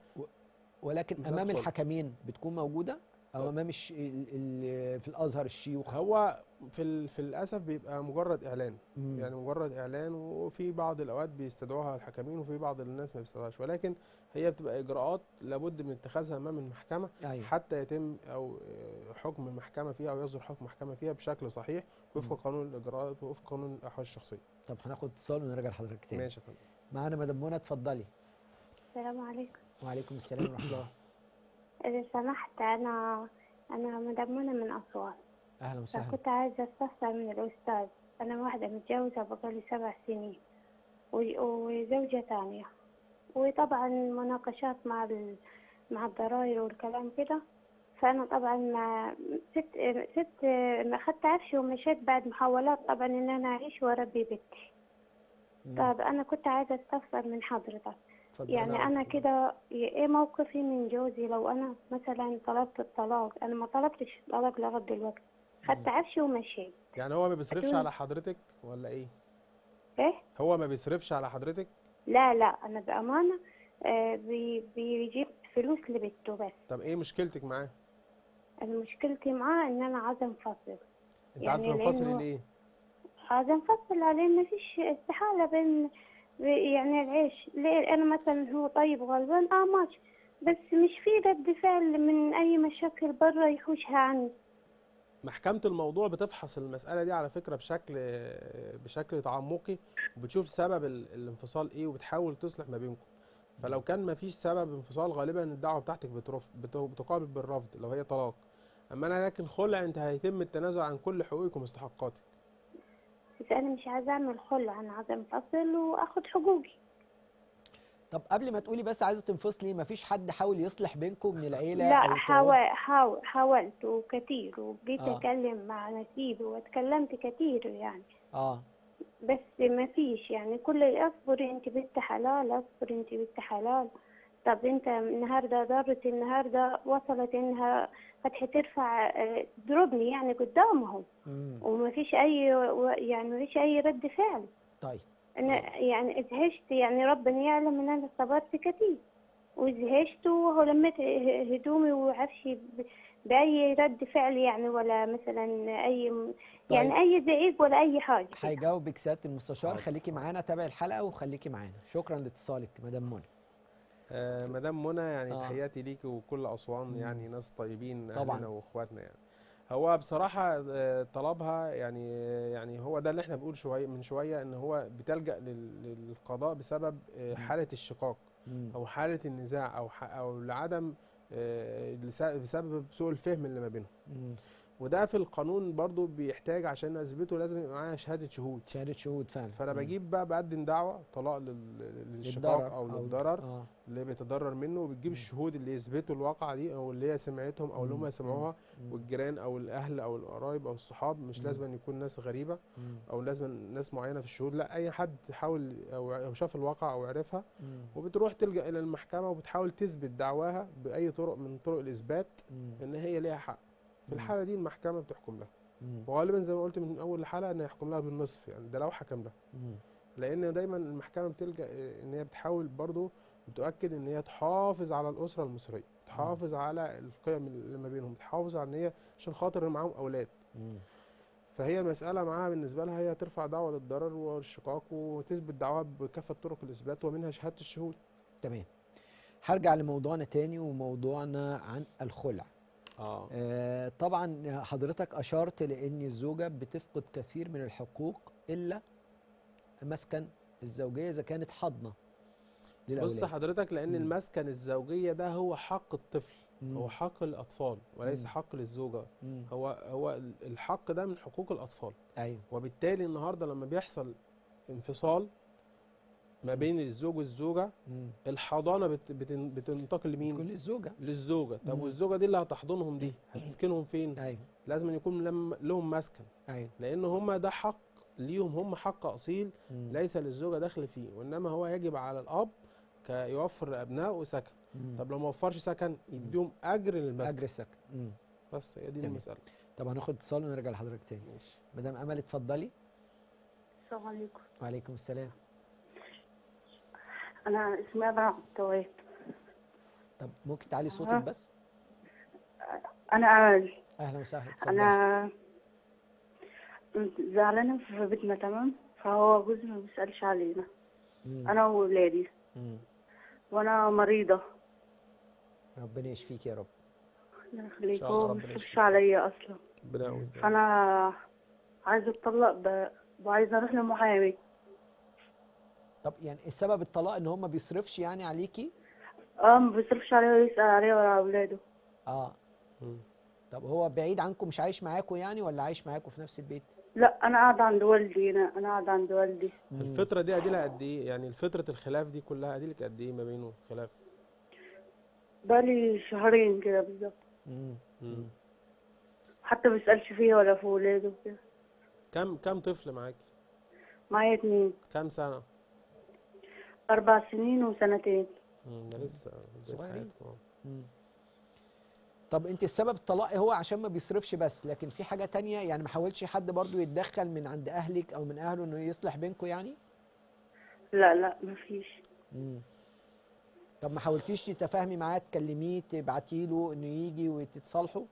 ولكن بالذات امام خلع. الحكمين بتكون موجوده او آه. امام الش... ال... ال... في الازهر الشيوخ هو في ال... في الاسف بيبقى مجرد اعلان مم. يعني مجرد اعلان وفي بعض الاوقات بيستدعوها الحكمين وفي بعض الناس ما بيستدعوهاش ولكن هي بتبقى اجراءات لابد من اتخاذها امام المحكمه ايوه حتى يتم او آه، حكم المحكمه فيها او يصدر حكم محكمه فيها بشكل صحيح وفق مم. قانون الاجراءات ووفق قانون الاحوال الشخصيه طب هناخد اتصال ونرجع لحضرتك تاني ماشي يا فندم معانا مدام منى اتفضلي السلام عليكم وعليكم السلام ورحمه الله إذا سمحت أنا أنا مدام منى من أسوان اهلا وسهلا فكنت عايزة أستفسر من الأستاذ أنا واحدة متجوزة بقالي سبع سنين و- وزوجة تانية وطبعا مناقشات مع ال... مع الضراير والكلام كده فأنا طبعا ما ست ست ما أخدت عفشي ومشيت بعد محاولات طبعا إن أنا أعيش وأربي بنتي مم. طب أنا كنت عايزة أستفسر من حضرتك اتفضلي. يعني أنا كده إيه موقفي من جوزي لو أنا مثلا طلبت الطلاق أنا ما طلبتش الطلاق لغاية دلوقتي خدت عفشي ومشيت يعني هو ما بيصرفش أكيد. على حضرتك ولا ايه إيه هو ما بيصرفش على حضرتك لا لا أنا بأمانة آه بي بيجيب فلوس لبنته بس طب ايه مشكلتك معاه أنا مشكلتي معاه إن أنا عايزة انفصل انت عايز يعني تنفصلي لأنه- ليه عايزة انفصل عليه ما فيش استحالة بين يعني العيش ليه أنا مثلا هو طيب وغلبان اه ماشي بس مش في رد فعل من أي مشاكل برا يحوشها عني محكمة الموضوع بتفحص المسألة دي على فكرة بشكل بشكل تعمقي وبتشوف سبب ال- الانفصال ايه وبتحاول تصلح ما بينكم فلو كان ما فيش سبب انفصال غالبا الدعوة بتاعتك بترف بت- بتقابل بالرفض لو هي طلاق اما انا لكن خلع انت هيتم التنازل عن كل حقوقك ومستحقاتك بس أنا مش عايزة أعمل خلع أنا عايزة انفصل وآخد حقوقي طب قبل ما تقولي بس عايزه تنفصلي مفيش حد حاول يصلح بينكم من العيله لا او الطوال؟ حاول حاول حاولت وكتير وبقيت آه. أتكلم مع نسيب واتكلمت كتير يعني اه بس ما فيش يعني كل اصبري انت بنت حلال اصبري انت بنت حلال طب انت النهارده ضرت النهارده وصلت انها فتح ترفع اه، تضربني يعني قدامهم مم. وما فيش اي و- يعني ما فيش اي رد فعل طيب انا يعني ازهشت يعني ربنا يعلم ان انا صبرت كتير وازهشت ولميت ه- هدومي وعفشي ب- باي رد فعل يعني ولا مثلا اي يعني طيب. اي زعيق ولا اي حاجه هيجاوبك سياده المستشار حاضر، خليكي حاضر. معانا تابعي الحلقه وخليكي معانا شكرا لاتصالك مدام منى آه مدام منى يعني آه. تحياتي ليكي وكل اسوان مم. يعني ناس طيبين طبعاً. اهلنا واخواتنا يعني هو بصراحة آه، طلبها يعني يعني هو ده اللي احنا بنقول شوية من شوية ان هو بتلجأ لل- للقضاء بسبب آه، حالة الشقاق مم. او حالة النزاع او ح- او لعدم آه، لس- بسبب سوء الفهم اللي ما بينهم مم. وده في القانون برضو بيحتاج عشان اثبته لازم يبقى معايا شهادة شهود شهاده شهود فعلا فانا مم. بجيب بقى بقدم دعوة طلاق لل- للشقاق للضرر او للضرر اه اللي بيتضرر منه وبتجيب الشهود اللي يثبتوا الواقعة دي او اللي هي سمعتهم او اللي مم. هم سمعوها مم. والجيران او الاهل او القرايب او الصحاب مش مم. لازم أن يكون ناس غريبة مم. او لازم ناس معينة في الشهود لا اي حد حاول او أو شاف الواقع او عرفها مم. وبتروح تلجأ الى المحكمة وبتحاول تثبت دعواها باي طرق من طرق الاثبات مم. ان هي ليها حق في مم. الحالة دي المحكمة بتحكم لها مم. وغالبا زي ما قلت من اول الحلقة ان يحكم لها بالنصف يعني ده لو حكم لها مم. لان دايما المحكمه بتلجا ان هي بتحاول برضو بتؤكد ان هي تحافظ على الاسره المصريه تحافظ على القيم اللي ما بينهم تحافظ على ان هي عشان خاطر معاهم اولاد مم. فهي المساله معاها بالنسبه لها هي ترفع دعوه للضرر والشقاق وتثبت دعواها بكافه طرق الاثبات ومنها شهاده الشهود تمام هرجع لموضوعنا تاني وموضوعنا عن الخلع اه آه طبعا حضرتك اشرت لان الزوجه بتفقد كثير من الحقوق الا مسكن الزوجيه اذا كانت حاضنه للاولاد بص حضرتك لان مم. المسكن الزوجيه ده هو حق الطفل مم. هو حق الاطفال وليس مم. حق للزوجه مم. هو هو الحق ده من حقوق الاطفال ايوه وبالتالي النهارده لما بيحصل انفصال ما بين الزوج والزوجه مم. الحضانه بت بتن بتنتقل لمين؟ تكون للزوجه للزوجه طب مم. والزوجه دي اللي هتحضنهم دي هتسكنهم فين؟ ايوه لازم أن يكون لم لهم مسكن ايوه لان هم ده حق ليهم هم حق اصيل مم. ليس للزوجه دخل فيه وانما هو يجب على الاب كي يوفر لابنائه سكن مم. طب لو ما وفرش سكن يديهم اجر للمسكن اجر السكن مم. بس هي دي تمام. المساله طب هناخد اتصال ونرجع لحضرتك تاني ماشي مدام امل اتفضلي السلام عليكم وعليكم السلام انا اسمي ابا عبد التواب طب ممكن تعلي صوتك آه. بس انا امل اهلا وسهلا اتفضلي انا كنت زعلانه في بيتنا تمام فهو جوزي ما بيسالش علينا مم. انا وولادي مم. وانا مريضه ربنا يشفيك يا رب الله إن يخليك شاء الله هو ما ربنا بيصرفش يشفيك. عليا اصلا ربنا يقويك فانا عايزه اتطلق ب... وعايزه اروح لمحامي طب يعني السبب الطلاق ان هو ما بيصرفش يعني عليكي اه ما بيصرفش عليا ولا يسال عليا ولا على اولاده اه مم. طب هو بعيد عنكم مش عايش معاكم يعني ولا عايش معاكم في نفس البيت لا انا قاعده عند والدي هنا انا قاعده عند والدي مم. الفتره دي اديلها قد ايه يعني فتره الخلاف دي كلها اديلك قد ايه ما بينه خلاف بقالي شهرين كده بالظبط مم. مم. حتى ما بيسألش فيها ولا في ولاده وكده كم كم طفل معاكي معايا اتنين كم سنه أربع سنين وسنتين مم، ده لسه بداية صغيرين. حياتكم. آه. مم. طب انت السبب الطلاق هو عشان ما بيصرفش بس لكن في حاجة تانية يعني ما حاولش حد برضو يتدخل من عند اهلك او من اهله انه يصلح بينكم يعني لا لا مفيش مم. طب ما حاولتيش تتفاهمي معاه تكلميه تبعتي له انه يجي وتتصالحوا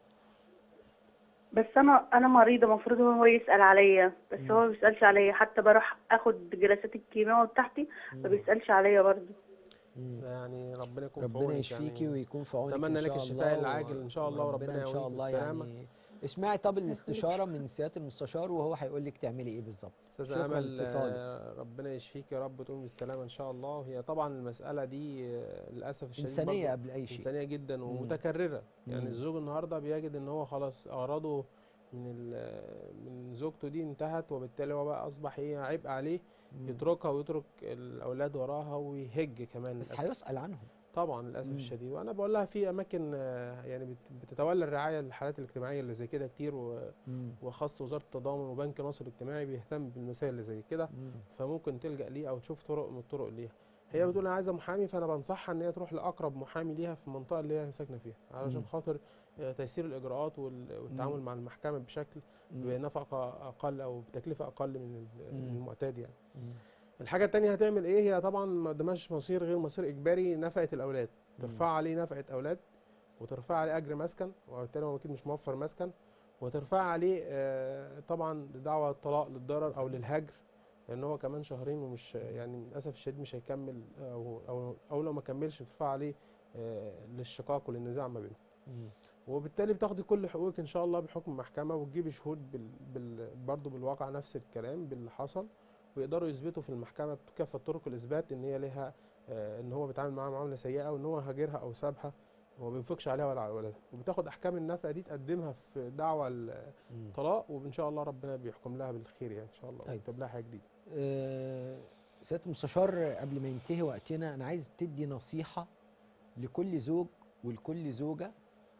بس أنا أنا مريضة المفروض هو يسأل عليا بس هو ما بيسألش عليا حتى بروح آخد جلسات الكيماوي بتاعتي ما بيسألش عليا برضه مم. ده يعني ربنا يكون في ربنا عونك يشفيكي يعني ويكون في عونك أتمنى إن لك شاء الشفاء الله العاجل إن شاء الله وربنا ان شاء يقويك الله بالسلامة. يعني اسمعي طب الاستشاره من سياده المستشار وهو هيقول لك تعملي ايه بالظبط استاذ شكراً امل لاتصالك. آه، ربنا يشفيك يا رب تقوم بالسلامه ان شاء الله هي طبعا المساله دي آه، للاسف الشديد انسانيه برضو قبل اي شيء انسانيه جدا ومتكرره يعني مم. الزوج النهارده بيجد ان هو خلاص اغراضه من ال- من زوجته دي انتهت وبالتالي هو بقى اصبح ايه عبء عليه مم. يتركها ويترك الاولاد وراها ويهج كمان بس للأسف. هيسال عنهم طبعا للاسف مم. الشديد وانا بقول لها في اماكن آه، يعني بت- بتتولى الرعايه للحالات الاجتماعيه اللي زي كده كتير و- مم. وخاصه وزاره التضامن وبنك مصر الاجتماعي بيهتم بالمسائل اللي زي كده مم. فممكن تلجا ليه او تشوف طرق من الطرق ليها هي بتقول انا عايزه محامي فانا بنصحها ان هي تروح لاقرب محامي ليها في المنطقه اللي هي ساكنه فيها علشان مم. خاطر آه، تيسير الاجراءات وال- والتعامل مم. مع المحكمه بشكل مم. بنفقه اقل او بتكلفه اقل من ال- من مم. المعتاد يعني مم. الحاجه التانية هتعمل ايه هي طبعا ما قدامهاش مصير غير مصير اجباري نفقه الاولاد مم. ترفع عليه نفقه اولاد وترفع عليه اجر مسكن وبالتالي هو اكيد مش موفر مسكن وترفع عليه آه، طبعا دعوى طلاق للضرر او للهجر لان هو كمان شهرين ومش يعني للاسف الشديد مش هيكمل او او, أو لو ما كملش ترفع عليه آه، للشقاق وللنزاع ما بينهم مم. وبالتالي بتاخدي كل حقوقك ان شاء الله بحكم محكمه وتجيبي شهود بال... بال... برضه بالواقع نفس الكلام باللي حصل ويقدروا يثبتوا في المحكمه بكافه طرق الاثبات ان هي لها آه، ان هو بيتعامل معاها معامله سيئه وان هو هاجرها او سابها وما بينفقش عليها ولا على ولدها وبتاخد احكام النفقه دي تقدمها في دعوى مم. الطلاق وان شاء الله ربنا بيحكم لها بالخير يعني ان شاء الله طيب. ويكتب لها حاجه جديده آه، سياده المستشار قبل ما ينتهي وقتنا انا عايز تدي نصيحه لكل زوج ولكل زوجه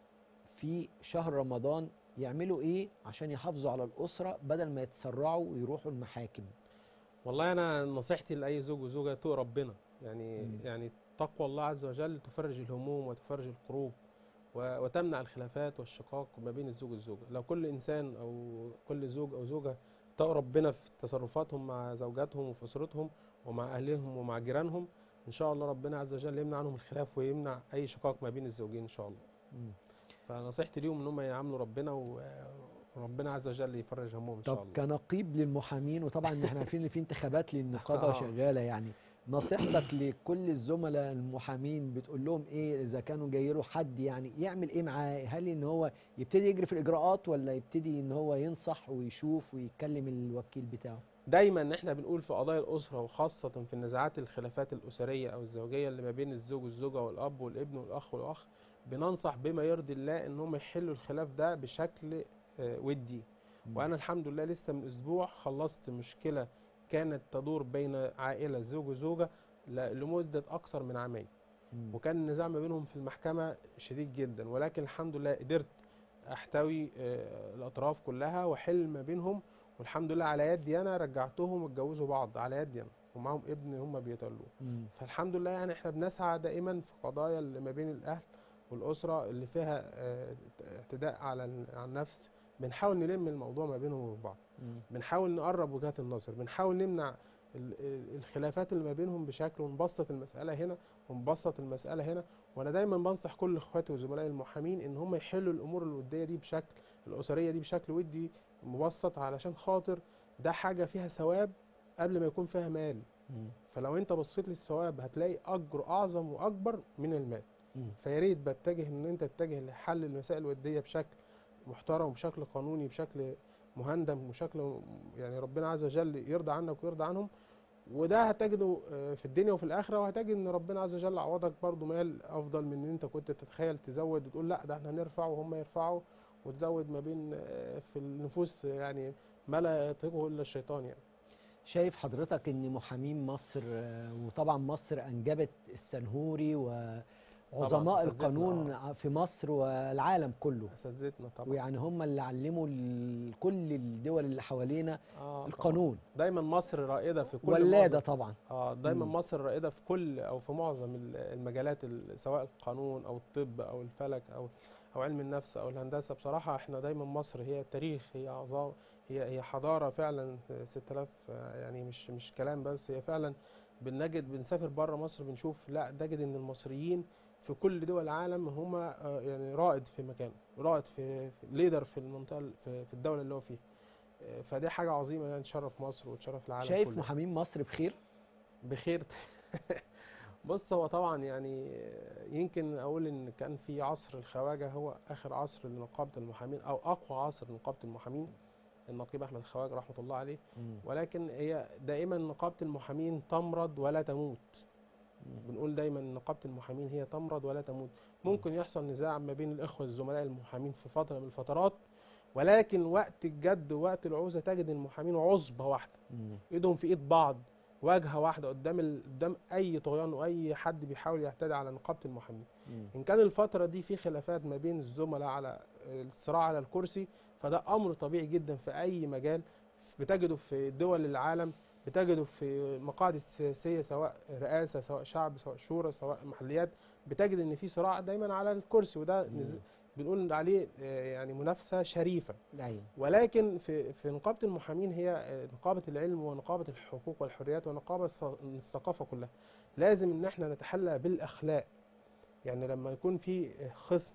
في شهر رمضان يعملوا ايه عشان يحافظوا على الاسره بدل ما يتسرعوا ويروحوا المحاكم والله انا نصيحتي لاي زوج وزوجه تقوا ربنا يعني مم. يعني تقوى الله عز وجل تفرج الهموم وتفرج الكروب و- وتمنع الخلافات والشقاق ما بين الزوج والزوجه لو كل انسان او كل زوج او زوجه اتقوا ربنا في تصرفاتهم مع زوجاتهم وفي اسرتهم ومع اهلهم ومع جيرانهم ان شاء الله ربنا عز وجل يمنع عنهم الخلاف ويمنع اي شقاق ما بين الزوجين ان شاء الله مم. فنصيحتي ليهم ان هم يعاملوا ربنا و- وربنا عز وجل يفرج همهم ان شاء طب الله كنقيب للمحامين وطبعا احنا عارفين ان في انتخابات للنقابه آه. شغاله يعني نصيحتك لكل الزملاء المحامين بتقول لهم ايه اذا كانوا جاي له حد يعني يعمل ايه معاه هل ان هو يبتدي يجري في الاجراءات ولا يبتدي ان هو ينصح ويشوف ويكلم الوكيل بتاعه دايما ان احنا بنقول في قضايا الاسره وخاصه في النزاعات الخلافات الاسريه او الزوجيه اللي ما بين الزوج والزوجه والاب والابن والاخ والاخ بننصح بما يرضي الله ان هم يحلوا الخلاف ده بشكل آه، ودي وانا الحمد لله لسه من اسبوع خلصت مشكله كانت تدور بين عائله زوج وزوجه ل- لمده اكثر من عامين مم. وكان النزاع ما بينهم في المحكمه شديد جدا ولكن الحمد لله قدرت احتوي آه، الاطراف كلها واحل ما بينهم والحمد لله على يدي انا رجعتهم واتجوزوا بعض على يدي انا ومعاهم ابن هم بيتولوه مم. فالحمد لله يعني احنا بنسعى دائما في قضايا اللي ما بين الاهل والاسره اللي فيها آه، اعتداء على ال- على النفس بنحاول نلم الموضوع ما بينهم وبين بعض مم. بنحاول نقرب وجهات النظر بنحاول نمنع ال- ال- الخلافات اللي ما بينهم بشكل ونبسط المساله هنا ونبسط المساله هنا وانا دايما بنصح كل اخواتي وزملائي المحامين ان هم يحلوا الامور الوديه دي بشكل الاسريه دي بشكل ودي مبسط علشان خاطر ده حاجه فيها ثواب قبل ما يكون فيها مال مم. فلو انت بصيت للثواب هتلاقي اجر اعظم واكبر من المال مم. فيا ريت بتجه ان انت تتجه لحل المسائل الوديه بشكل محترم وبشكل قانوني بشكل مهندم وشكل يعني ربنا عز وجل يرضى عنك ويرضى عنهم وده هتجده آه، في الدنيا وفي الاخره وهتجد ان ربنا عز وجل عوضك برضو مال افضل من ان انت كنت تتخيل تزود وتقول لا ده احنا هنرفع وهم يرفعوا وتزود ما بين آه، في النفوس يعني ما لا يطيقه الا الشيطان يعني شايف حضرتك ان محامين مصر آه، وطبعا مصر انجبت السنهوري و عظماء أساتذتنا، القانون في مصر والعالم كله اساتذتنا طبعا ويعني هم اللي علموا ال- كل الدول اللي حوالينا آه طبعاً. القانون دايما مصر رائده في كل ولاده معظم- طبعا اه دايما مم. مصر رائده في كل او في معظم ال- المجالات ال- سواء القانون او الطب او الفلك او او علم النفس او الهندسه بصراحه احنا دايما مصر هي التاريخ هي عظام هي هي حضاره فعلا 6000 آه، يعني مش مش كلام بس هي فعلا بنجد بنسافر بره مصر بنشوف لا نجد ان المصريين في كل دول العالم هم آه، يعني رائد في مكانه رائد في, في ليدر في المنطقه ال- في, في الدوله اللي هو فيها آه، فدي حاجه عظيمه يعني تشرف مصر وتشرف العالم شايف كله. محامين مصر بخير بخير بص هو طبعا يعني يمكن اقول ان كان في عصر الخواجه هو اخر عصر لنقابه المحامين او اقوى عصر لنقابه المحامين النقيب احمد الخواجه رحمه الله عليه ولكن هي دائما نقابه المحامين تمرض ولا تموت بنقول دايما نقابه المحامين هي تمرض ولا تموت ممكن يحصل نزاع ما بين الاخوه الزملاء المحامين في فتره من الفترات ولكن وقت الجد ووقت العوزه تجد المحامين عصبه واحده مم. ايدهم في ايد بعض واجهه واحده قدام ال... قدام اي طغيان واي حد بيحاول يعتدي على نقابه المحامين مم. ان كان الفتره دي في خلافات ما بين الزملاء على الصراع على الكرسي فده امر طبيعي جدا في اي مجال بتجده في دول العالم بتجده في مقاعد السياسيه سواء رئاسه سواء شعب سواء شورى سواء محليات بتجد ان في صراع دايما على الكرسي وده نز... بنقول عليه آه، يعني منافسه شريفه ايوه ولكن في في نقابه المحامين هي آه، نقابه العلم ونقابه الحقوق والحريات ونقابه الث- الثقافه كلها لازم ان احنا نتحلى بالاخلاق يعني لما يكون في خصم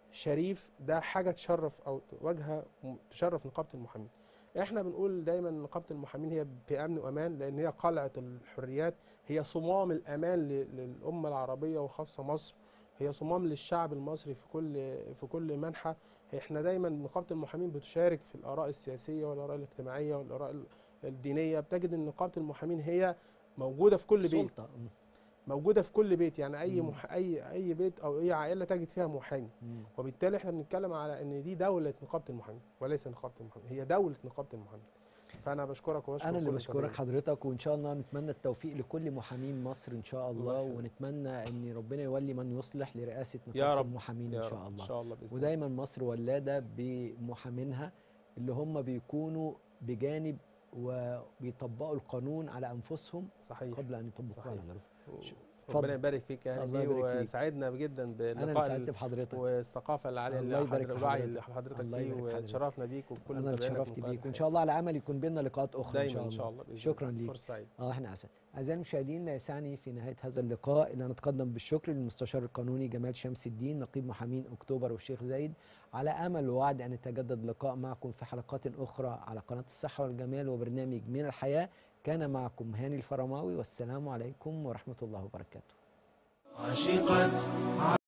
شريف ده حاجه تشرف او واجهه م- تشرف نقابه المحامين احنا بنقول دايما نقابه المحامين هي بامن وامان لان هي قلعه الحريات هي صمام الامان ل- للامه العربيه وخاصه مصر هي صمام للشعب المصري في كل في كل منحى احنا دايما نقابه المحامين بتشارك في الاراء السياسيه والاراء الاجتماعيه والاراء ال- الدينيه بتجد ان نقابه المحامين هي موجوده في كل بيت سلطه مم. موجوده في كل بيت يعني اي مم. مح... اي اي بيت او اي عائله تجد فيها محامي مم. وبالتالي احنا بنتكلم على ان دي دوله نقابه المحامين وليس نقابه المحامين هي دوله نقابه المحامين فانا بشكرك وبشكر انا اللي كل بشكرك المتابعين. حضرتك وان شاء الله نتمنى التوفيق لكل محامين مصر ان شاء الله الله يخليك. ونتمنى ان ربنا يولي من يصلح لرئاسه يا نقابه رب المحامين يا ان رب شاء الله ان شاء الله باذن الله ودايما مصر ولاده بمحامينها اللي هم بيكونوا بجانب وبيطبقوا القانون على انفسهم صحيح قبل ان يطبقوه صحيح. على غيرهم اتفضل. ربنا يبارك فيك يا الله هاني يبارك فيك. وسعدنا جدا انا اللي باللقاء سعدت ال- بحضرتك والثقافه العاليه الله اللي يبارك حضرتك في الوعي حضرتك. اللي حضرتك الله فيه يبارك في حضرتك. وتشرفنا بيك وكل انا اللي متابعينا اتشرفت في بيك قناة وان شاء الله على امل يكون بينا لقاءات اخرى ان دايما شاء ان الله شاء الله بإذن شكرا الله. ليك. فرصه سعيده اه احنا اسف اعزائي المشاهدين لا يسعني في نهايه هذا اللقاء الا ان اتقدم بالشكر للمستشار القانوني جمال شمس الدين نقيب محامين اكتوبر والشيخ زايد على امل ووعد ان يتجدد اللقاء معكم في حلقات اخرى على قناه الصحه والجمال وبرنامج من الحياه كان معكم هاني الفرماوي والسلام عليكم ورحمه الله وبركاته عشقت